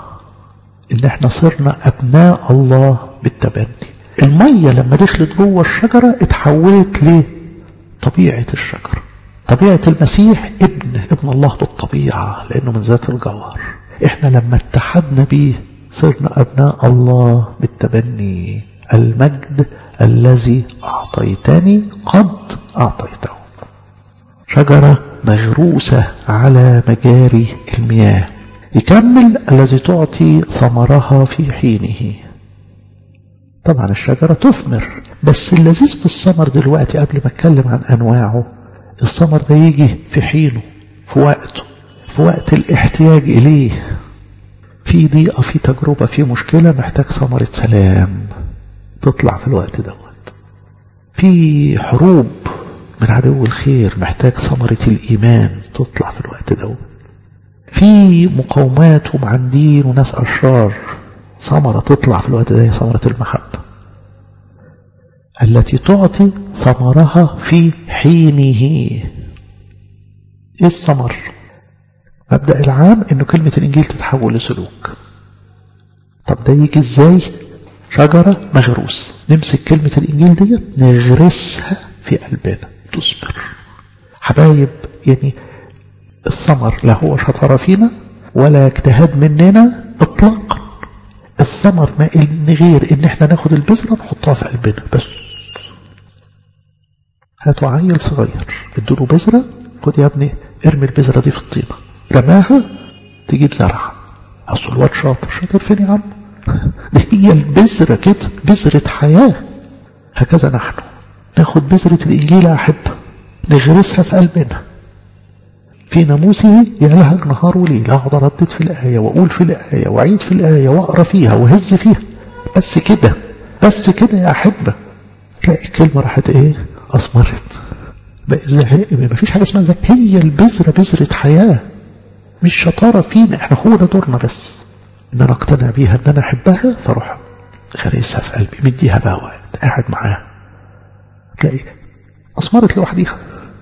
إن احنا صرنا أبناء الله بالتبني المية لما دخلت جوه الشجرة اتحولت لطبيعة الشجرة طبيعة المسيح ابن ابن الله بالطبيعة لأنه من ذات الجوهر احنا لما اتحدنا بيه صرنا أبناء الله بالتبني المجد الذي أعطيتني قد أعطيته شجرة مغروسة على مجاري المياه يكمل الذي تعطي ثمرها في حينه طبعا الشجرة تثمر بس اللذيذ في الثمر دلوقتي قبل ما اتكلم عن أنواعه الثمر ده يجي في حينه في وقته في وقت الاحتياج إليه في ضيقة في تجربة في مشكلة محتاج ثمرة سلام تطلع في الوقت دوت في حروب من عدو الخير محتاج ثمرة الإيمان تطلع في الوقت دوت في مقاومات ومعندين وناس أشرار ثمرة تطلع في الوقت ده ثمرة المحبة التي تعطي ثمرها في حينه ايه الثمر مبدأ العام انه كلمة الانجيل تتحول لسلوك طب ده يجي ازاي شجرة مغروس نمسك كلمة الانجيل ديت نغرسها في قلبنا تثمر حبايب يعني الثمر لا هو شطارة فينا ولا اجتهاد مننا اطلاقا الثمر ما إن غير ان احنا ناخد البذرة نحطها في قلبنا بس هاتوا عيل صغير ادوله بذرة خد يا ابني ارمي البذرة دي في الطينة رماها تجيب زرع اصل الواد شاطر شاطر فين يا عم دي هي البذرة كده بذرة حياة هكذا نحن ناخد بذرة الإنجيل أحب نغرسها في قلبنا في ناموسه يلهج نهار وليل اقعد اردد في الآية واقول في الآية واعيد في الآية واقرا فيها وهز فيها بس كده بس كده يا أحبة تلاقي الكلمة راحت ايه أثمرت بقى زهق ما فيش حاجة اسمها زهق هي البذرة بذرة حياة مش شطارة فينا احنا هو ده دورنا بس ان انا اقتنع بيها ان انا احبها فاروح غريسها في قلبي مديها بقى وقت قاعد معاها تلاقي أثمرت لوحديها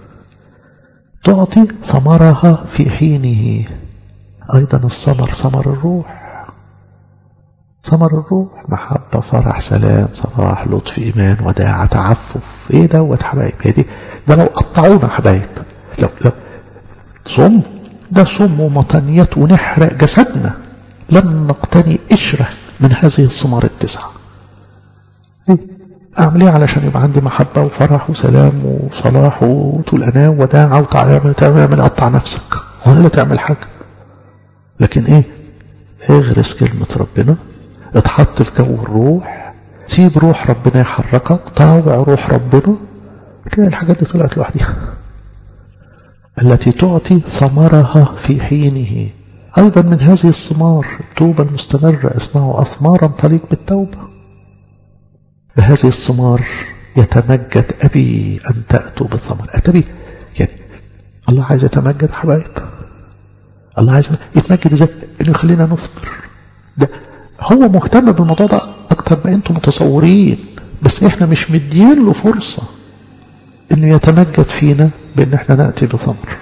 تعطي ثمرها في حينه أيضا الثمر ثمر الروح ثمر الروح محبة فرح سلام صلاح لطف إيمان وداعة تعفف إيه دوت حبايب هي دي ده لو قطعونا حبايب لو لو صم ده صم ومطنيات ونحرق جسدنا لن نقتني قشرة من هذه الثمار التسعة إيه؟ أعمل إيه علشان يبقى عندي محبة وفرح وسلام وصلاح وطول أناة وداعة وتعمل تعمل قطع نفسك ولا تعمل حاجة لكن إيه اغرس كلمة ربنا اتحط في جو الروح سيب روح ربنا يحركك طاوع روح ربنا تلاقي الحاجات دي طلعت لوحدها التي تعطي ثمرها في حينه أيضا من هذه الثمار التوبة المستمرة اصنعوا أثمارا تليق بالتوبة بهذه الثمار يتمجد أبي أن تأتوا بالثمر أتبي يعني الله عايز يتمجد حبايب الله عايز يتمجد ازاي انه يخلينا نثمر ده هو مهتم بالموضوع ده اكتر ما انتم متصورين بس احنا مش مدين له فرصة انه يتمجد فينا بان احنا نأتي بثمر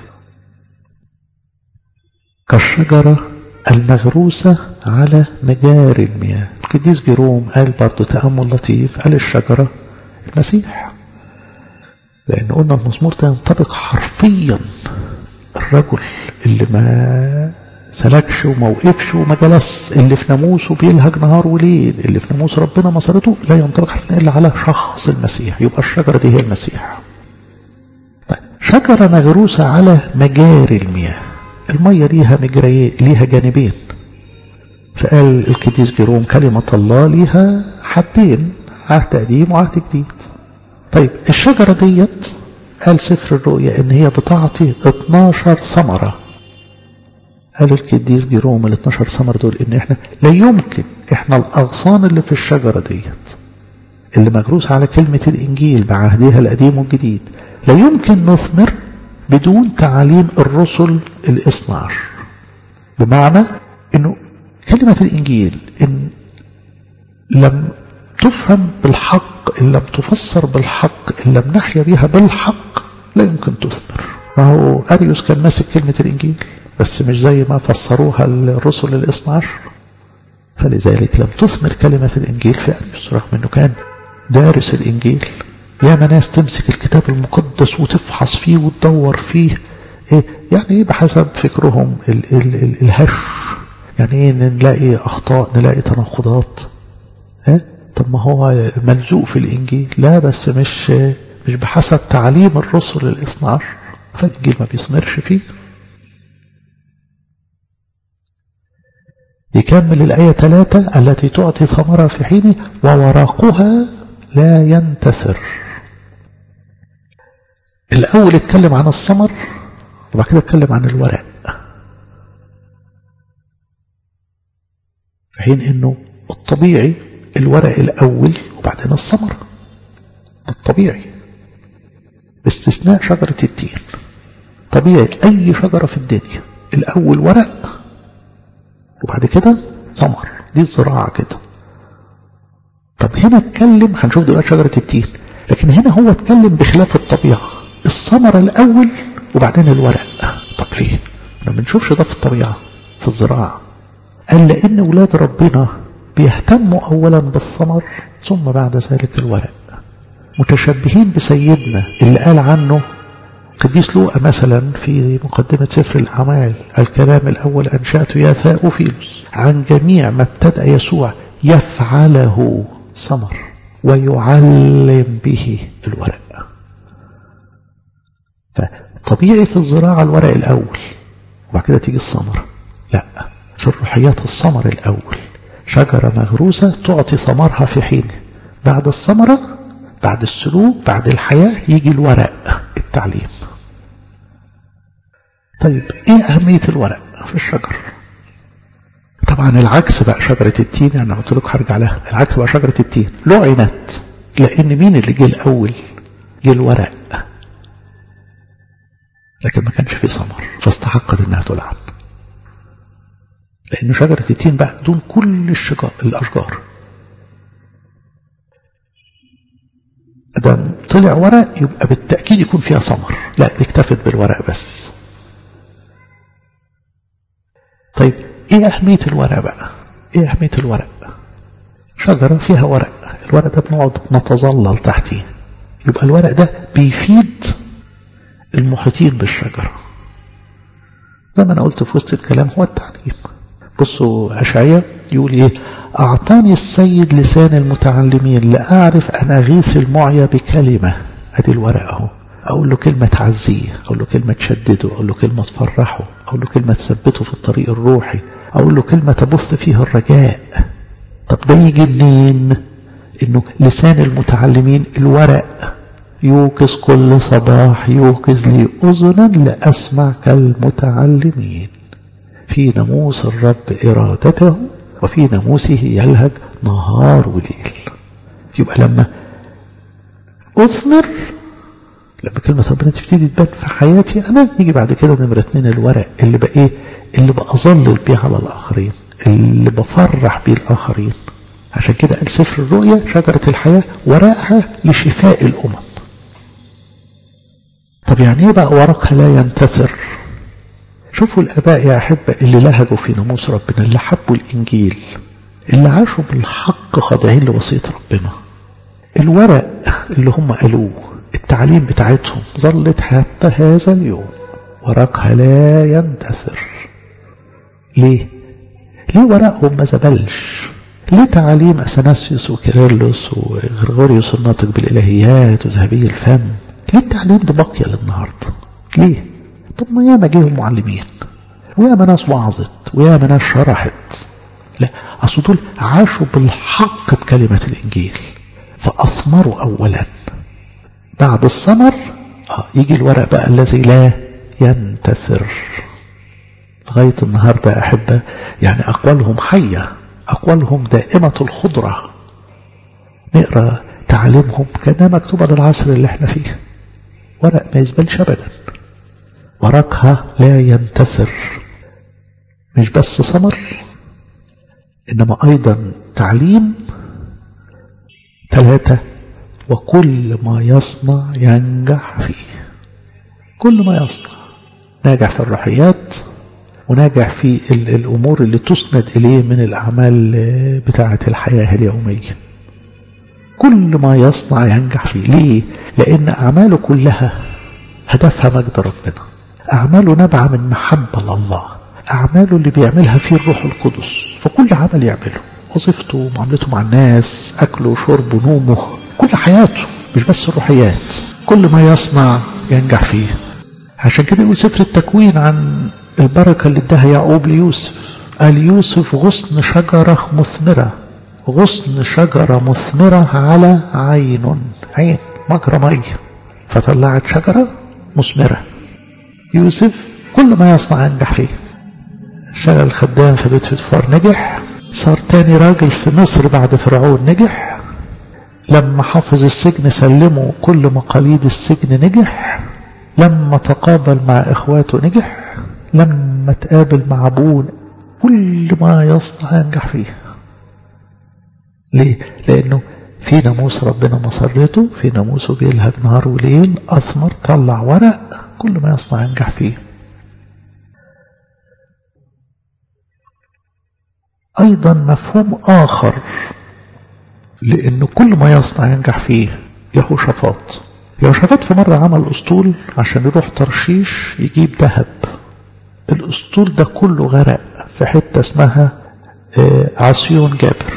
كالشجرة المغروسة على مجاري المياه القديس جيروم قال برضو تأمل لطيف قال الشجرة المسيح لأن قلنا المزمور ده ينطبق حرفيا الرجل اللي ما سلكش وما وقفش وما جلس اللي في ناموسه بيلهج نهار وليل اللي في ناموس ربنا مسارته لا ينطبق حرفيا الا على شخص المسيح يبقى الشجره دي هي المسيح طيب شجره مغروسه على مجاري المياه الميه ليها مجريين ليها جانبين فقال القديس جيروم كلمه الله ليها حدين عهد قديم وعهد جديد طيب الشجره ديت قال سفر الرؤيا ان هي بتعطي 12 ثمره قال القديس جيروم ال 12 ثمر دول ان احنا لا يمكن احنا الاغصان اللي في الشجره ديت اللي مجروسه على كلمه الانجيل بعهدها القديم والجديد لا يمكن نثمر بدون تعاليم الرسل الاثنى عشر بمعنى انه كلمه الانجيل ان لم تفهم بالحق ان لم تفسر بالحق ان لم نحيا بها بالحق لا يمكن تثمر ما هو اريوس كان ماسك كلمه الانجيل بس مش زي ما فسروها الرسل الاثنى عشر فلذلك لم تثمر كلمة الإنجيل في أريوس رغم أنه كان دارس الإنجيل ياما ناس تمسك الكتاب المقدس وتفحص فيه وتدور فيه إيه يعني إيه بحسب فكرهم ال ال ال الهش يعني إيه نلاقي أخطاء نلاقي تناقضات إيه؟ طب ما هو ملزوق في الإنجيل لا بس مش مش بحسب تعليم الرسل الاثنى عشر فالإنجيل ما بيثمرش فيه يكمل الآية ثلاثة التي تعطي ثمرة في حين وورقها لا ينتثر الأول اتكلم عن الثمر وبعد كده اتكلم عن الورق في حين انه الطبيعي الورق الأول وبعدين الثمرة ده الطبيعي باستثناء شجرة التين طبيعي أي شجرة في الدنيا الأول ورق وبعد كده ثمر دي الزراعة كده طب هنا اتكلم هنشوف دلوقتي شجرة التين لكن هنا هو اتكلم بخلاف الطبيعة الثمر الأول وبعدين الورق طب ليه؟ ما بنشوفش ده في الطبيعة في الزراعة قال لأن ولاد ربنا بيهتموا أولا بالثمر ثم بعد ذلك الورق متشبهين بسيدنا اللي قال عنه قديس لوقا مثلا في مقدمة سفر الأعمال الكلام الأول أنشأته يا ثاؤفيلوس عن جميع ما ابتدأ يسوع يفعله ثمر ويعلم به الورق فطبيعي في الزراعة الورق الأول وبعد كده تيجي الثمرة لا في الروحيات الثمر الأول شجرة مغروسة تعطي ثمرها في حينه بعد الثمرة بعد السلوك بعد الحياة يجي الورق التعليم طيب ايه اهمية الورق في الشجر طبعا العكس بقى شجرة التين انا قلت لكم هرجع لها العكس بقى شجرة التين لعنت لان مين اللي جه الاول جه الورق لكن ما كانش فيه ثمر فاستحقت انها تلعن لان شجرة التين بقى دون كل الشجار الاشجار ادم طلع ورق يبقى بالتأكيد يكون فيها ثمر لا دي اكتفت بالورق بس طيب ايه اهمية الورق بقى ايه اهمية الورق شجرة فيها ورق الورق ده بنقعد نتظلل تحتيه يبقى الورق ده بيفيد المحيطين بالشجرة زي ما انا قلت في وسط الكلام هو التعليم بصوا أشعية يقول ايه أعطاني السيد لسان المتعلمين لأعرف أن أغيث المعيا بكلمة أدي الورق أهو أقول له كلمة تعزيه أقول له كلمة تشدده أقول له كلمة تفرحه أقول له كلمة تثبته في الطريق الروحي أقول له كلمة تبث فيها الرجاء طب ده يجي منين إنه لسان المتعلمين الورق يوكس كل صباح يوكس لي أذنا لأسمع كالمتعلمين في ناموس الرب إرادته وفي ناموسه يلهج نهار وليل يبقى لما أثمر لما كلمة ربنا تبتدي تبان في حياتي أنا يجي بعد كده نمرة اتنين الورق اللي بقى إيه اللي بأظلل بيه على الآخرين اللي بفرح بيه الآخرين عشان كده قال سفر الرؤيا شجرة الحياة ورقها لشفاء الأمم طب يعني ايه بقى ورقها لا ينتثر شوفوا الآباء يا أحبة اللي لهجوا في ناموس ربنا اللي حبوا الإنجيل اللي عاشوا بالحق خاضعين لوصية ربنا الورق اللي هم قالوه التعليم بتاعتهم ظلت حتى هذا اليوم ورقها لا يندثر ليه ليه ورقهم ما زبلش ليه تعاليم اثناسيوس وكيرلس وغرغوريوس الناطق بالالهيات وذهبي الفم ليه التعليم ده باقيه للنهارده ليه طب ما ياما جيهم معلمين وياما ناس وعظت وياما ناس شرحت لا اصل دول عاشوا بالحق بكلمه الانجيل فاثمروا اولا بعد الثمر آه يجي الورق بقى الذي لا ينتثر لغاية النهاردة أحبة يعني أقوالهم حية أقوالهم دائمة الخضرة نقرأ تعليمهم كأنها مكتوبة للعصر اللي احنا فيه ورق ما يزبلش أبدا ورقها لا ينتثر مش بس ثمر إنما أيضا تعليم ثلاثة وكل ما يصنع ينجح فيه كل ما يصنع ناجح في الروحيات وناجح في الأمور اللي تسند إليه من الأعمال بتاعة الحياة اليومية كل ما يصنع ينجح فيه ليه؟ لأن أعماله كلها هدفها مجد ربنا أعماله نبع من محبة لله أعماله اللي بيعملها فيه الروح القدس فكل عمل يعمله وظيفته معاملته مع الناس أكله شربه نومه كل حياته مش بس الروحيات كل ما يصنع ينجح فيه عشان كده يقول سفر التكوين عن البركة اللي اداها يعقوب ليوسف قال يوسف غصن شجرة مثمرة غصن شجرة مثمرة على عين عين مجرى مية فطلعت شجرة مثمرة يوسف كل ما يصنع ينجح فيه شغل خدام في بيت فوتفار نجح صار تاني راجل في مصر بعد فرعون نجح لما حافظ السجن سلمه كل مقاليد السجن نجح لما تقابل مع اخواته نجح لما تقابل مع ابوه كل ما يصنع ينجح فيه ليه لانه في ناموس ربنا مسرته في ناموسه بيلهج نهار وليل اثمر طلع ورق كل ما يصنع ينجح فيه ايضا مفهوم اخر لانه كل ما يصنع ينجح فيه يهوشافاط يهوشافاط في مرة عمل اسطول عشان يروح ترشيش يجيب ذهب الاسطول ده كله غرق في حتة اسمها عصيون جابر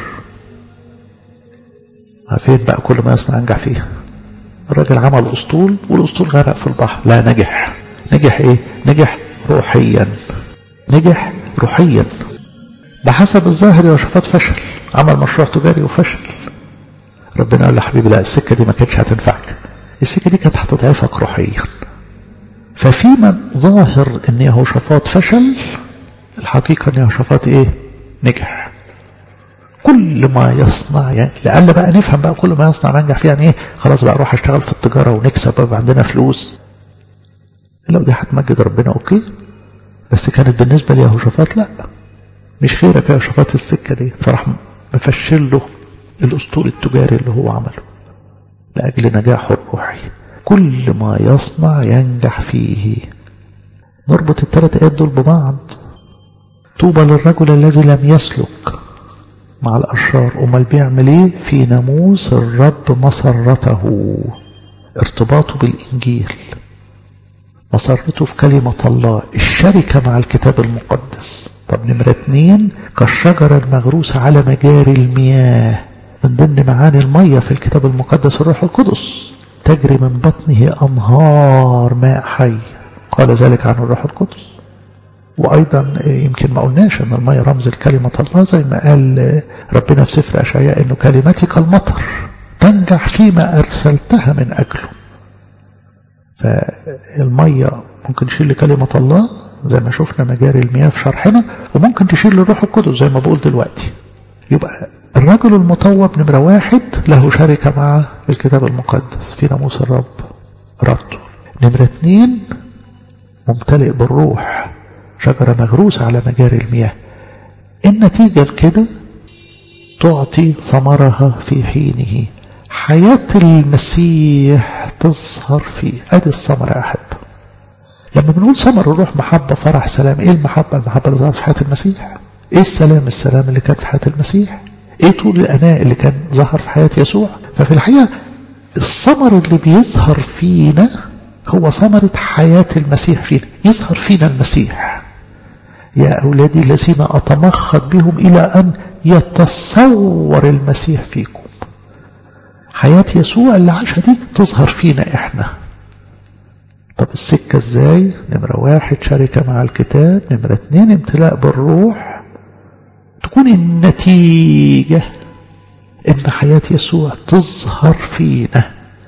فين بقى كل ما يصنع ينجح فيه الراجل عمل اسطول والاسطول غرق في البحر لا نجح نجح ايه نجح روحيا نجح روحيا بحسب الظاهر يهوشافاط فشل عمل مشروع تجاري وفشل ربنا قال له حبيبي لا السكة دي ما كانتش هتنفعك السكة دي كانت هتضعفك روحيا ففيما ظاهر ان يهوشافاط فشل الحقيقة ان يهوشافاط ايه نجح كل ما يصنع يعني لعل بقى نفهم بقى كل ما يصنع ننجح فيه يعني ايه خلاص بقى اروح اشتغل في التجارة ونكسب بقى عندنا فلوس لو دي هتمجد ربنا اوكي بس كانت بالنسبة ليهوشافاط لا مش خيرك يا يهوشافاط السكة دي فراح مفشل له الاسطول التجاري اللي هو عمله لأجل نجاحه الروحي كل ما يصنع ينجح فيه نربط الثلاث آيات دول ببعض طوبى للرجل الذي لم يسلك مع الأشرار أمال بيعمل إيه في ناموس الرب مسرته ارتباطه بالإنجيل مسرته في كلمة الله الشركة مع الكتاب المقدس طب نمرة اتنين كالشجرة المغروسة على مجاري المياه من ضمن معاني المية في الكتاب المقدس الروح القدس تجري من بطنه أنهار ماء حي قال ذلك عن الروح القدس وأيضا يمكن ما قلناش أن المية رمز الكلمة الله زي ما قال ربنا في سفر أشعياء أنه كلمتك المطر تنجح فيما أرسلتها من أجله فالمية ممكن تشيل كلمة الله زي ما شفنا مجاري المياه في شرحنا وممكن تشيل الروح القدس زي ما بقول دلوقتي يبقى الرجل المطوب نمرة واحد له شركة مع الكتاب المقدس في ناموس الرب ربطه نمرة اتنين ممتلئ بالروح شجرة مغروسة على مجاري المياه النتيجة بكده تعطي ثمرها في حينه حياة المسيح تظهر فيه ادي الثمرة يا أحب لما بنقول ثمر الروح محبة فرح سلام ايه المحبة المحبة اللي ظهرت في حياة المسيح ايه السلام السلام اللي كان في حياة المسيح ايه طول الاناء اللي كان ظهر في حياة يسوع ففي الحقيقة الثمر اللي بيظهر فينا هو ثمرة حياة المسيح فينا يظهر فينا المسيح يا أولادي الذين أتمخض بهم إلى أن يتصور المسيح فيكم حياة يسوع اللي عاشها دي تظهر فينا إحنا طب السكة ازاي نمرة واحد شركة مع الكتاب نمرة اتنين امتلاء بالروح تكون النتيجة ان حياة يسوع تظهر فينا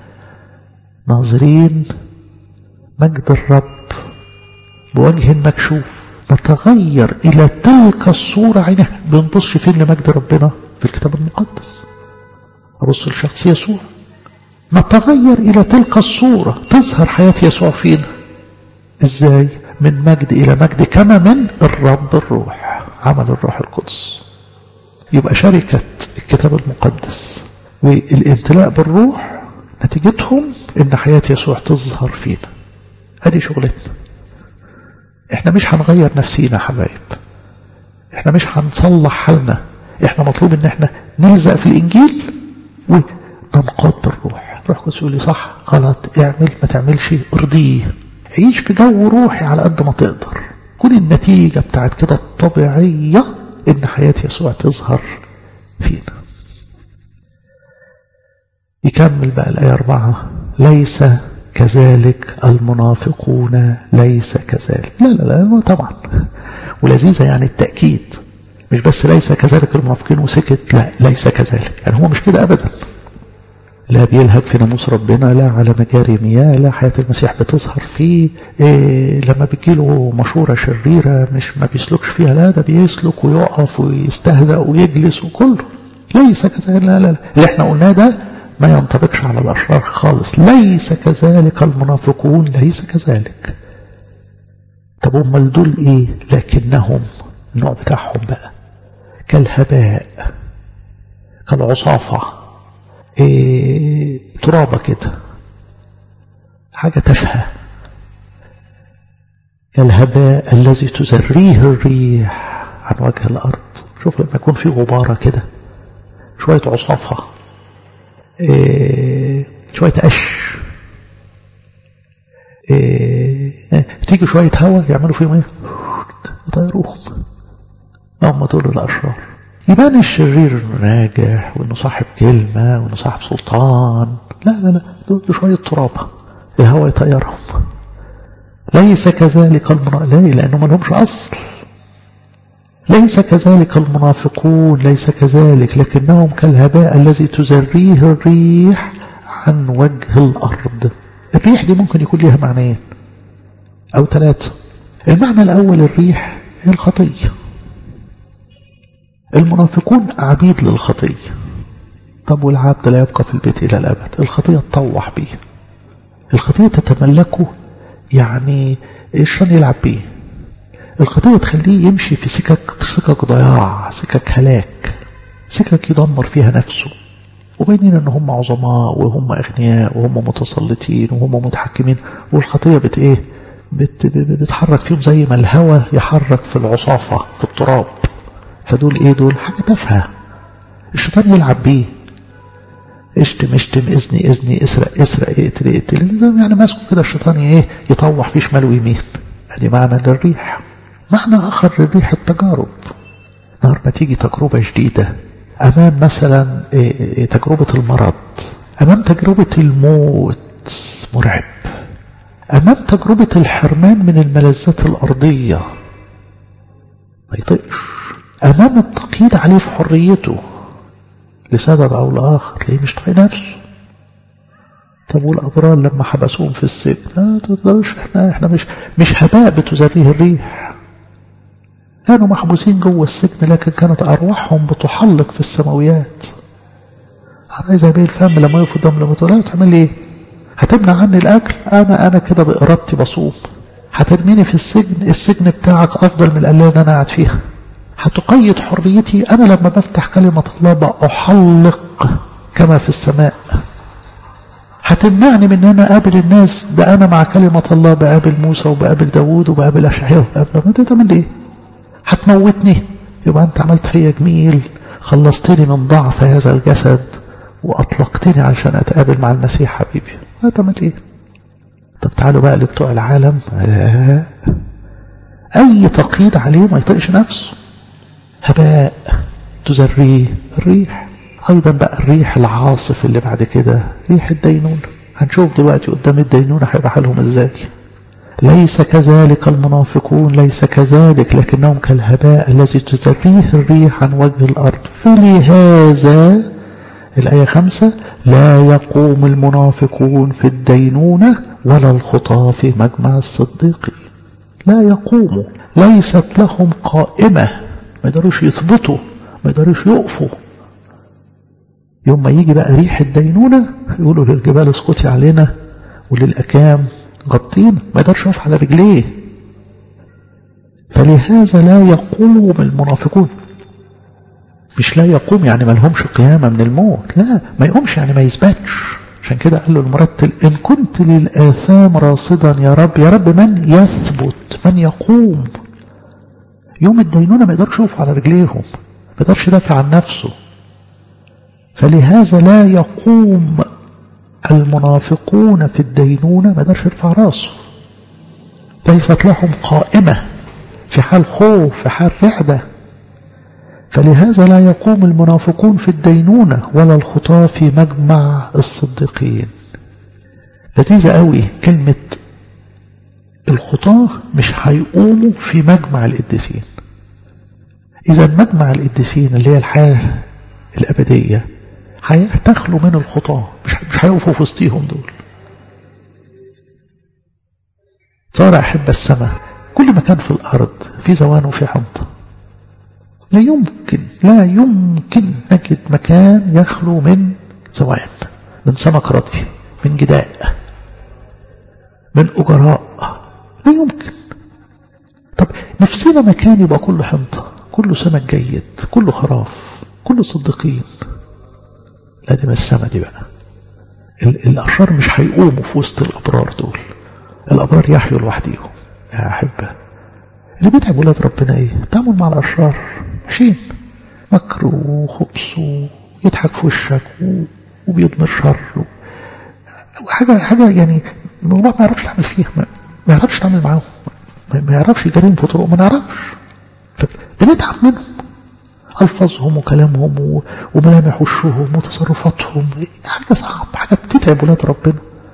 ناظرين مجد الرب بوجه مكشوف نتغير الى تلك الصورة عينها بنبصش فين لمجد ربنا في الكتاب المقدس ابص لشخص يسوع نتغير إلى تلك الصورة تظهر حياة يسوع فينا إزاي من مجد إلى مجد كما من الرب الروح عمل الروح القدس يبقى شركة الكتاب المقدس والامتلاء بالروح نتيجتهم ان حياة يسوع تظهر فينا هذه شغلتنا احنا مش هنغير نفسينا حبايب احنا مش هنصلح حالنا احنا مطلوب ان احنا نلزق في الانجيل وننقاد بالروح روح قدس يقول لي صح غلط اعمل ما تعملش ارضيه عيش في جو روحي على قد ما تقدر كل النتيجة بتاعت كده الطبيعية ان حياة يسوع تظهر فينا يكمل بقى الآية أربعة ليس كذلك المنافقون ليس كذلك لا لا لا طبعا ولذيذة يعني التأكيد مش بس ليس كذلك المنافقين وسكت لا ليس كذلك يعني هو مش كده أبدا لا بيلهج في ناموس ربنا لا على مجاري مياه لا حياة المسيح بتظهر فيه إيه لما بيجيله مشورة شريرة مش ما بيسلكش فيها لا ده بيسلك ويقف ويستهزأ ويجلس وكله ليس كذلك لا لا اللي احنا قلناه ده ما ينطبقش على الأشرار خالص ليس كذلك المنافقون ليس كذلك طب امال دول ايه لكنهم النوع بتاعهم بقى كالهباء كالعصافة إيه ترابة كده حاجة تافهة كالهباء الذي تزريه الريح عن وجه الأرض شوف لما يكون في غبارة كده شوية عصافة إيه شوية قش إيه تيجي شوية هوا يعملوا فيهم ايه يطيروهم هم دول الأشرار يبان الشرير انه ناجح وانه صاحب كلمة وانه صاحب سلطان لا لا لا دول شوية ترابة الهوا يطيرهم ليس كذلك المنافقون لأنه ما لهمش أصل ليس كذلك المنافقون ليس كذلك لكنهم كالهباء الذي تزريه الريح عن وجه الأرض الريح دي ممكن يكون لها معنيين أو ثلاثة المعنى الأول الريح هي الخطية المنافقون عبيد للخطية طب والعبد لا يبقى في البيت إلى الأبد الخطية تطوح بيه الخطية تتملكه يعني الشيطان يلعب بيه الخطية تخليه يمشي في سكك سكك ضياع سكك هلاك سكك يدمر فيها نفسه وبينين ان هم عظماء وهم اغنياء وهم متسلطين وهم متحكمين والخطية بت ايه بت بتحرك فيهم زي ما الهوى يحرك في العصافة في التراب فدول ايه دول حاجة تافهة الشيطان يلعب بيه اشتم اشتم اذني اذني اسرق اسرق اقتل اقتل يعني ماسكه كده الشيطان ايه يطوح فيه شمال ويمين ادي معنى للريح معنى اخر للريح التجارب نهار ما تيجي تجربة جديدة امام مثلا ايه تجربة المرض امام تجربة الموت مرعب امام تجربة الحرمان من الملذات الارضية ما يطيقش امام التقييد عليه في حريته لسبب او لاخر تلاقيه مش طايق نفسه طب والابرار لما حبسوهم في السجن لا تقدروش احنا احنا مش مش هباء بتزريه الريح كانوا محبوسين جوه السجن لكن كانت ارواحهم بتحلق في السماويات على زي الفم لما يقف قدام لما تقول تعمل ايه هتمنع عني الاكل انا انا كده بارادتي بصوم هترميني في السجن السجن بتاعك افضل من القلايه اللي انا قاعد فيها هتقيد حريتي أنا لما بفتح كلمة الله بأحلق كما في السماء هتمنعني من أن أنا أقابل الناس ده أنا مع كلمة الله بقابل موسى وبقابل داوود وبقابل أشعياء وبقابل ما تعمل إيه هتموتني يبقى أنت عملت فيا جميل خلصتني من ضعف هذا الجسد وأطلقتني علشان أتقابل مع المسيح حبيبي ما تعمل إيه طب تعالوا بقى لبتوع العالم لا أي تقييد عليه ما يطيقش نفسه هباء تزريه الريح أيضا بقى الريح العاصف اللي بعد كده ريح الدينونة هنشوف دلوقتي قدام الدينونة هيبقى حالهم ازاي ليس كذلك المنافقون ليس كذلك لكنهم كالهباء الذي تزريه الريح عن وجه الأرض فلهذا الآية خمسة لا يقوم المنافقون في الدينونة ولا الخطاة في مجمع الصديقين لا يقوموا ليست لهم قائمة ما يقدروش يثبتوا ما يقدروش يقفوا يوم ما يجي بقى ريح الدينونة يقولوا للجبال اسقطي علينا وللأكام غطينا ما يقدرش يقف على رجليه فلهذا لا يقوم المنافقون مش لا يقوم يعني ما لهمش قيامة من الموت لا ما يقومش يعني ما يثبتش عشان كده قال له المرتل إن كنت للآثام راصدا يا رب يا رب من يثبت من يقوم يوم الدينونة ما يقدرش يقف على رجليهم ما يقدرش يدافع عن نفسه فلهذا لا يقوم المنافقون في الدينونة ما يقدرش يرفع راسه ليست لهم قائمة في حال خوف في حال رعدة فلهذا لا يقوم المنافقون في الدينونة ولا الخطاة في مجمع الصديقين لذيذة قوي كلمة الخطاة مش هيقوموا في مجمع القديسين إذا مجمع القديسين اللي هي الحياة الأبدية هيتخلوا من الخطاة مش مش هيقفوا في وسطيهم دول صار أحب السماء كل مكان في الأرض في زوان وفي حنطة لا يمكن لا يمكن نجد مكان يخلو من زوان من سمك رضي من جداء من أجراء لا يمكن طب نفسنا مكان يبقى كله حنطة كله سمك جيد كله خراف كله صديقين لا دي السما دي بقى الأشرار مش هيقوموا في وسط الأبرار دول الأبرار يحيوا لوحديهم يا أحبة اللي بيتعب ولاد ربنا ايه التعامل مع الأشرار ماشيين مكر وخبث ويضحك في وشك وبيضمر شر حاجة حاجة يعني الموضوع ما يعرفش يعمل فيها ما, ما يعرفش يتعامل معاهم ما يعرفش يجاريهم في طرق ما نعرفش بنتعب منهم ألفاظهم وكلامهم وملامح وشهم وتصرفاتهم حاجة صعب حاجة بتتعب ولاد ربنا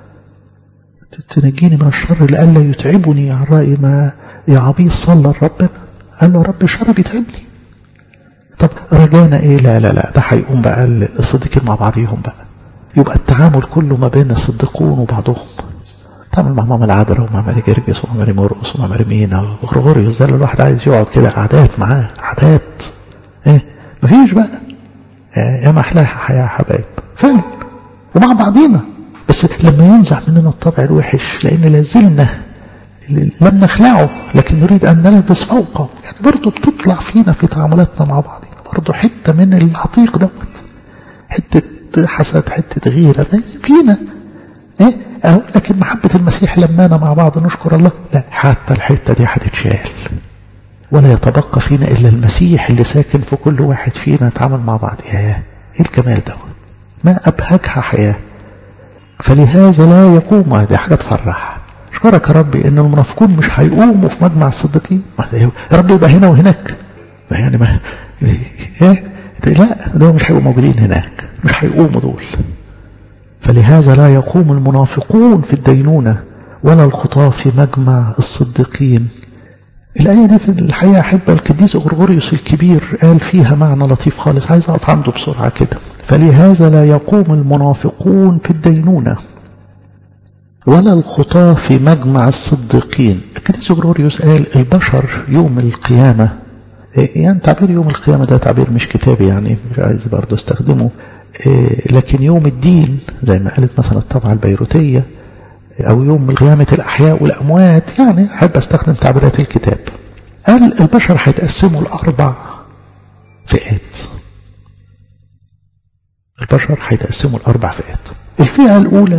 تنجيني من الشر لألا يتعبني عن رأي ما يا عبيس صلى ربنا قال له رب الشر بيتعبني طب رجانا ايه لا لا لا ده هيقوم بقى الصديقين مع بعضيهم بقى يبقى التعامل كله ما بين الصديقون وبعضهم تعمل مع ماما العذراء ومع ماري جرجس ومع ماري مرقس ومع ماري مينا وغرغوريوس ده الواحد عايز يقعد كده قعدات معاه قعدات ايه مفيش بقى يا ما احلاها حياه حبايب فعلا ومع بعضينا بس لما ينزع مننا الطبع الوحش لان لازلنا لم نخلعه لكن نريد ان نلبس فوقه يعني برضه بتطلع فينا في تعاملاتنا مع بعضنا برضه حته من العتيق دوت حته حسد حته غيره فينا ايه أقول لكن محبة المسيح لمانا مع بعض نشكر الله لا حتى الحتة دي هتتشال ولا يتبقى فينا إلا المسيح اللي ساكن في كل واحد فينا نتعامل مع بعض يا ايه الجمال دوت ما أبهجها حياة فلهذا لا يقوم دي حاجة تفرح اشكرك يا ربي ان المنافقون مش هيقوموا في مجمع الصديقين يا رب يبقى هنا وهناك يعني ما ايه لا دول مش هيبقوا موجودين هناك مش هيقوموا دول فلهذا لا يقوم المنافقون في الدينونة ولا الخطاة في مجمع الصديقين الآية دي في الحقيقة أحب القديس غرغوريوس الكبير قال فيها معنى لطيف خالص عايز أقف عنده بسرعة كده فلهذا لا يقوم المنافقون في الدينونة ولا الخطاة في مجمع الصديقين القديس غرغوريوس قال البشر يوم القيامة يعني تعبير يوم القيامة ده تعبير مش كتابي يعني مش عايز برضه استخدمه لكن يوم الدين زي ما قالت مثلا الطبعة البيروتية أو يوم قيامة الأحياء والأموات يعني أحب أستخدم تعبيرات الكتاب قال البشر هيتقسموا لأربع فئات البشر هيتقسموا لأربع فئات الفئة الأولى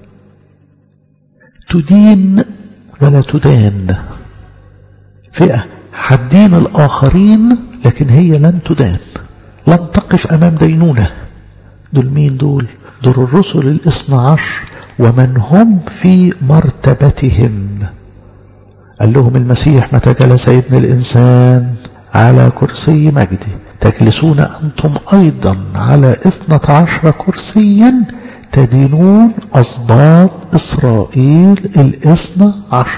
تدين ولا تدان فئة حدين الآخرين لكن هي لن تدان لن تقف أمام دينونة دول مين دول دول الرسل الاثنى عشر ومن هم في مرتبتهم قال لهم المسيح متى جلس ابن الإنسان على كرسي مجده تجلسون أنتم أيضا على اثنة عشر كرسيا تدينون أسباط إسرائيل الاثنى عشر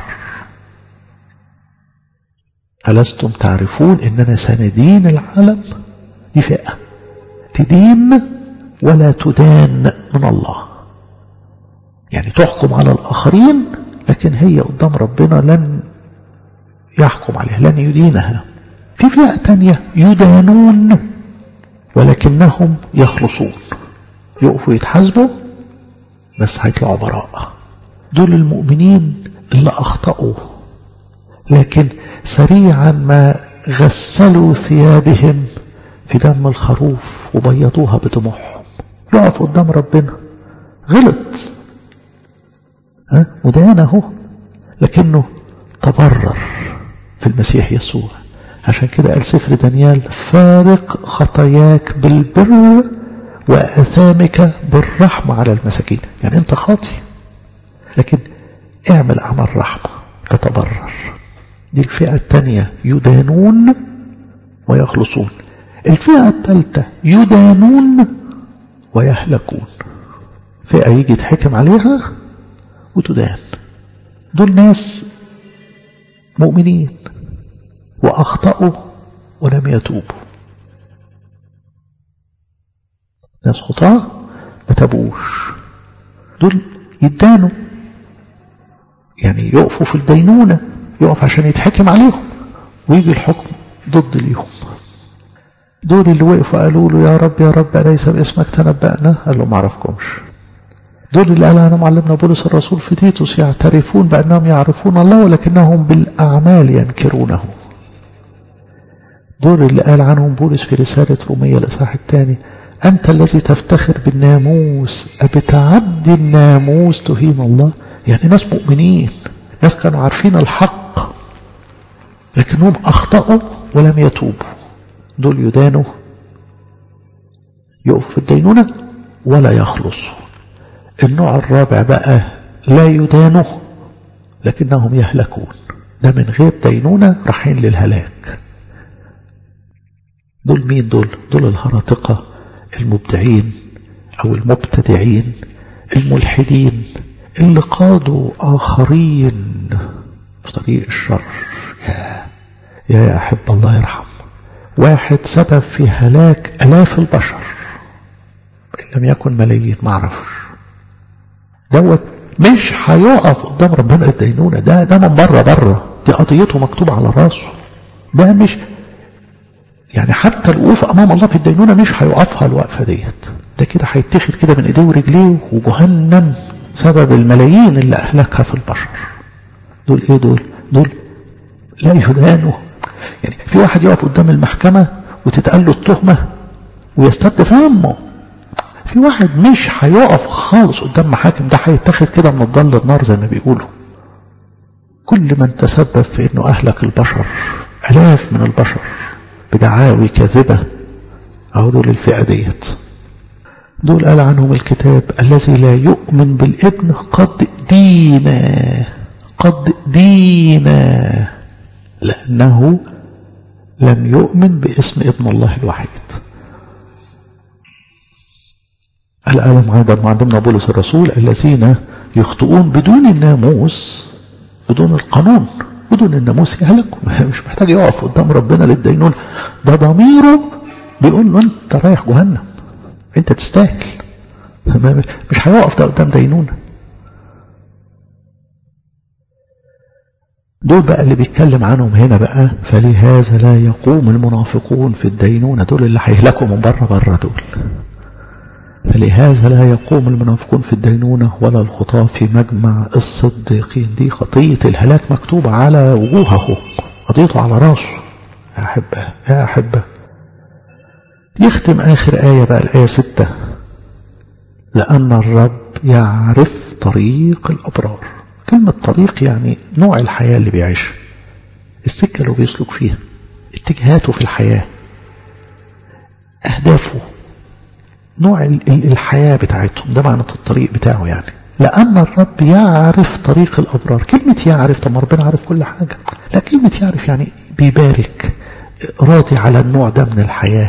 ألستم تعرفون إننا سندين العالم دي فئة تدين ولا تدان من الله يعني تحكم على الآخرين لكن هي قدام ربنا لن يحكم عليها لن يدينها في فئة تانية يدانون ولكنهم يخلصون يقفوا يتحاسبوا بس هيطلعوا براءة دول المؤمنين اللي أخطأوا لكن سريعا ما غسلوا ثيابهم في دم الخروف وبيضوها بدموعهم يقف قدام ربنا غلط ها ودانه لكنه تبرر في المسيح يسوع عشان كده قال سفر دانيال فارق خطاياك بالبر وآثامك بالرحمة على المساكين يعني انت خاطي لكن اعمل أعمال رحمة تتبرر دي الفئة الثانية يدانون ويخلصون الفئة الثالثة يدانون ويهلكون فئة يجي يتحكم عليها وتدان دول ناس مؤمنين وأخطأوا ولم يتوبوا ناس خطاة ما تابوش دول يدانوا يعني يقفوا في الدينونة يقف عشان يتحكم عليهم ويجي الحكم ضد ليهم دول اللي وقفوا قالوا له يا رب يا رب أليس باسمك تنبأنا قال له ما اعرفكمش دول اللي قال عنهم علمنا بولس الرسول في تيتوس يعترفون بأنهم يعرفون الله ولكنهم بالأعمال ينكرونه دول اللي قال عنهم بولس في رسالة رومية الإصحاح الثاني أنت الذي تفتخر بالناموس أبتعدي الناموس تهين الله يعني ناس مؤمنين ناس كانوا عارفين الحق لكنهم أخطأوا ولم يتوبوا دول يدانوا يقف في الدينونة ولا يخلصوا النوع الرابع بقى لا يدانوا لكنهم يهلكون ده من غير دينونة رايحين للهلاك دول مين دول دول الهرطقة المبدعين أو المبتدعين الملحدين اللي قادوا آخرين في طريق الشر يا يا أحب الله يرحم واحد سبب في هلاك ألاف البشر إن لم يكن ملايين ما اعرفش دوت مش هيقف قدام ربنا الدينونة ده ده من بره بره دي قضيته مكتوبة على راسه ده مش يعني حتى الوقوف امام الله في الدينونة مش هيقفها الوقفة ديت ده كده هيتاخد كده من ايديه ورجليه وجهنم سبب الملايين اللي اهلكها في البشر دول ايه دول دول لا يدانوا يعني في واحد يقف قدام المحكمة وتتقال له التهمة ويستد فهمه في واحد مش هيقف خالص قدام محاكم ده هيتاخد كده من الضل النار زي ما بيقولوا كل من تسبب في انه اهلك البشر الاف من البشر بدعاوي كاذبة أو دول الفئة ديت دول قال عنهم الكتاب الذي لا يؤمن بالابن قد دينا قد دينا لأنه لم يؤمن باسم ابن الله الوحيد الألم أيضا معلمنا بولس الرسول الذين يخطئون بدون الناموس بدون القانون بدون الناموس يهلكوا مش محتاج يقف قدام ربنا للدينون ده ضميره بيقول له انت رايح جهنم انت تستاهل مش هيقف ده قدام دينونة دول بقى اللي بيتكلم عنهم هنا بقى فلهذا لا يقوم المنافقون في الدينونة دول اللي هيهلكوا من بره بره دول فلهذا لا يقوم المنافقون في الدينونة ولا الخطاة في مجمع الصديقين دي خطية الهلاك مكتوبة على وجوههم قضيته على راسه يا أحبة يا أحبة يختم آخر آية بقى الآية ستة لأن الرب يعرف طريق الأبرار كلمة طريق يعني نوع الحياة اللي بيعيشها السكة اللي بيسلك فيها اتجاهاته في الحياة أهدافه نوع الحياة بتاعتهم ده معنى الطريق بتاعه يعني لأن الرب يعرف طريق الأبرار كلمة يعرف طب ربنا عارف كل حاجة لا كلمة يعرف يعني بيبارك راضي على النوع ده من الحياة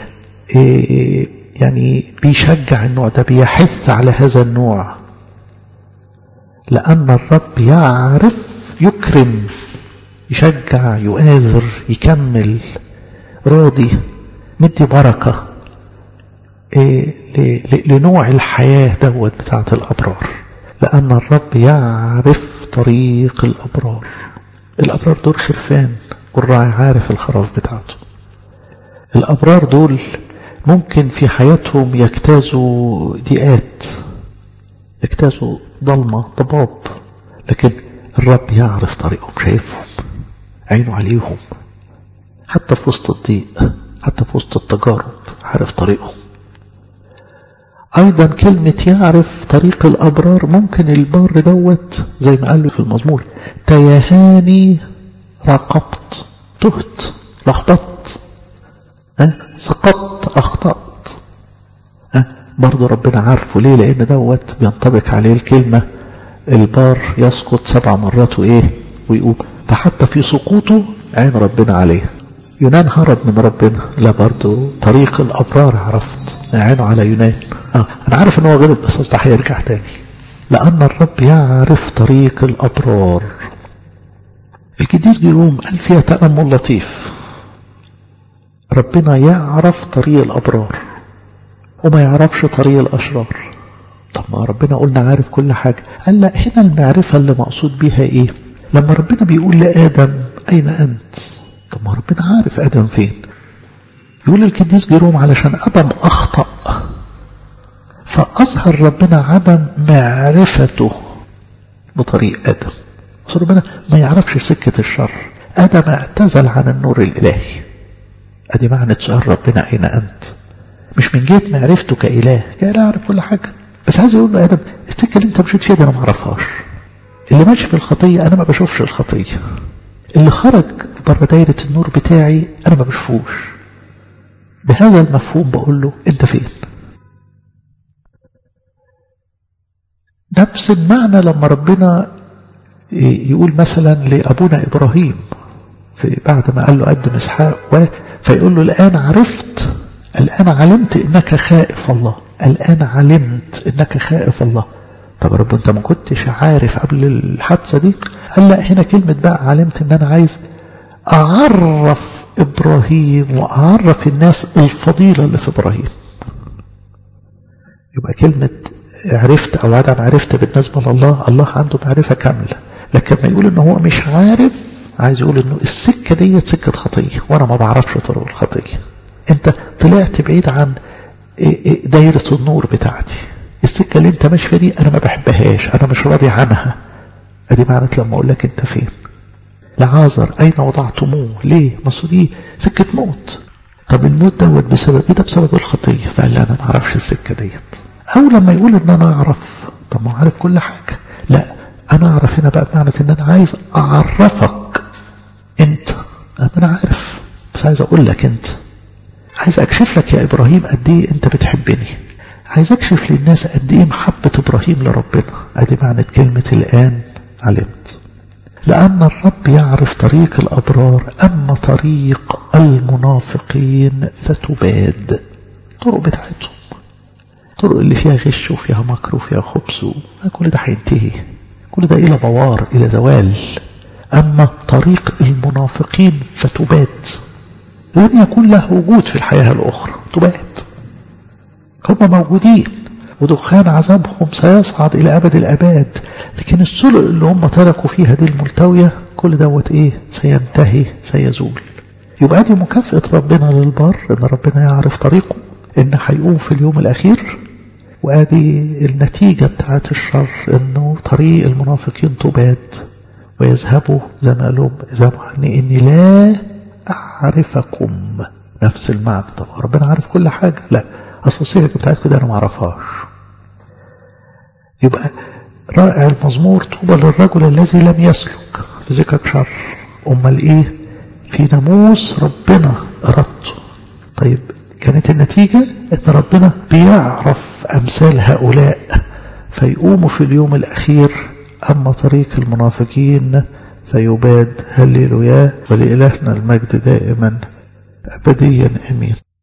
يعني بيشجع النوع ده بيحث على هذا النوع لأن الرب يعرف يكرم يشجع يؤاذر يكمل راضي مدي بركة لنوع الحياة دوت بتاعت الأبرار لأن الرب يعرف طريق الأبرار الأبرار دول خرفان والراعي عارف الخراف بتاعته الأبرار دول ممكن في حياتهم يجتازوا ضيقات يجتازوا ضلمة ضباب لكن الرب يعرف طريقهم شايفهم عينه عليهم حتى في وسط الضيق حتى في وسط التجارب عارف طريقهم أيضا كلمة يعرف طريق الأبرار ممكن البار دوت زي ما قالوا في المزمور تيهاني راقبت تهت لخبطت أه؟ سقطت أخطأت أه؟ برضو ربنا عارفه ليه لأن دوت بينطبق عليه الكلمة البار يسقط سبع مرات وإيه ويقوم فحتى في سقوطه عين ربنا عليه يونان هرب من ربنا لا برضو طريق الأبرار عرفت عينه على يونان آه. أنا عارف أنه غلط بس أصلا هيرجع تاني لأن الرب يعرف طريق الأبرار القديس جيروم قال فيها تأمل لطيف ربنا يعرف طريق الأبرار وما يعرفش طريق الأشرار طب ما ربنا قلنا عارف كل حاجة قال لا هنا المعرفة اللي مقصود بيها ايه لما ربنا بيقول لآدم أين أنت طب ما ربنا عارف آدم فين يقول القديس جيروم علشان آدم أخطأ فأظهر ربنا عدم معرفته بطريق آدم بس ربنا ما يعرفش سكة الشر آدم اعتزل عن النور الإلهي أدي معنى سؤال ربنا أين أنت مش من جهة معرفته كإله كإله يعرف كل حاجة بس عايز يقول له آدم السكة اللي أنت مشيت فيها دي أنا ما أعرفهاش اللي ماشي في الخطية أنا ما بشوفش الخطية اللي خرج بره دايرة النور بتاعي أنا ما بشوفوش بهذا المفهوم بقول له أنت فين نفس المعنى لما ربنا يقول مثلا لأبونا إبراهيم في بعد ما قال له قدم إسحاق فيقول له الآن عرفت الآن علمت إنك خائف الله الآن علمت إنك خائف الله طب يا رب أنت ما كنتش عارف قبل الحادثة دي قال لا هنا كلمة بقى علمت إن أنا عايز أعرف إبراهيم وأعرف الناس الفضيلة اللي في إبراهيم يبقى كلمة عرفت أو عدم عرفت بالنسبة لله الله عنده معرفة كاملة لكن ما يقول إن هو مش عارف عايز يقول إنه السكة دي سكة خطية وأنا ما بعرفش طرق الخطية أنت طلعت بعيد عن دايرة النور بتاعتي السكة اللي أنت ماشي فيها دي أنا ما بحبهاش أنا مش راضي عنها أدي معنى لما أقول لك أنت فين لعازر أين وضعتموه ليه مصر دي سكة موت طب الموت دوت بسبب إيه ده بسبب الخطية فقال لي أنا ما أعرفش السكة ديت أو لما يقول إن أنا أعرف طب ما عارف كل حاجة لا أنا أعرف هنا بقى بمعنى إن أنا عايز أعرفك أنت أنا عارف بس عايز أقول لك أنت عايز أكشف لك يا إبراهيم قد إيه أنت بتحبني عايز أكشف للناس قد إيه محبة إبراهيم لربنا أدي معنى كلمة الآن علمت لأن الرب يعرف طريق الأبرار أما طريق المنافقين فتباد طرق بتاعتهم طرق اللي فيها غش وفيها مكر وفيها خبث كل ده هينتهي كل ده إلى بوار إلى زوال أما طريق المنافقين فتباد لن يكون له وجود في الحياة الأخرى تباد هم موجودين ودخان عذابهم سيصعد إلى أبد الأباد لكن السلق اللي هم تركوا فيها دي الملتوية كل دوت إيه سينتهي سيزول يبقى دي مكافأة ربنا للبر إن ربنا يعرف طريقه إن هيقوم في اليوم الأخير وادي النتيجة بتاعت الشر إنه طريق المنافقين تباد ويذهبوا زي ما قالوا يذهبوا عني إني لا أعرفكم نفس المعنى طب ربنا عارف كل حاجة لا أصل السكك بتاعتكم ده أنا ما أعرفهاش يبقى رائع المزمور طوبى للرجل الذي لم يسلك في ذكك شر أمال إيه في ناموس ربنا أردته طيب كانت النتيجة أن ربنا بيعرف أمثال هؤلاء فيقوموا في اليوم الأخير أما طريق المنافقين فيباد هللويا ولإلهنا المجد دائما أبديا أمين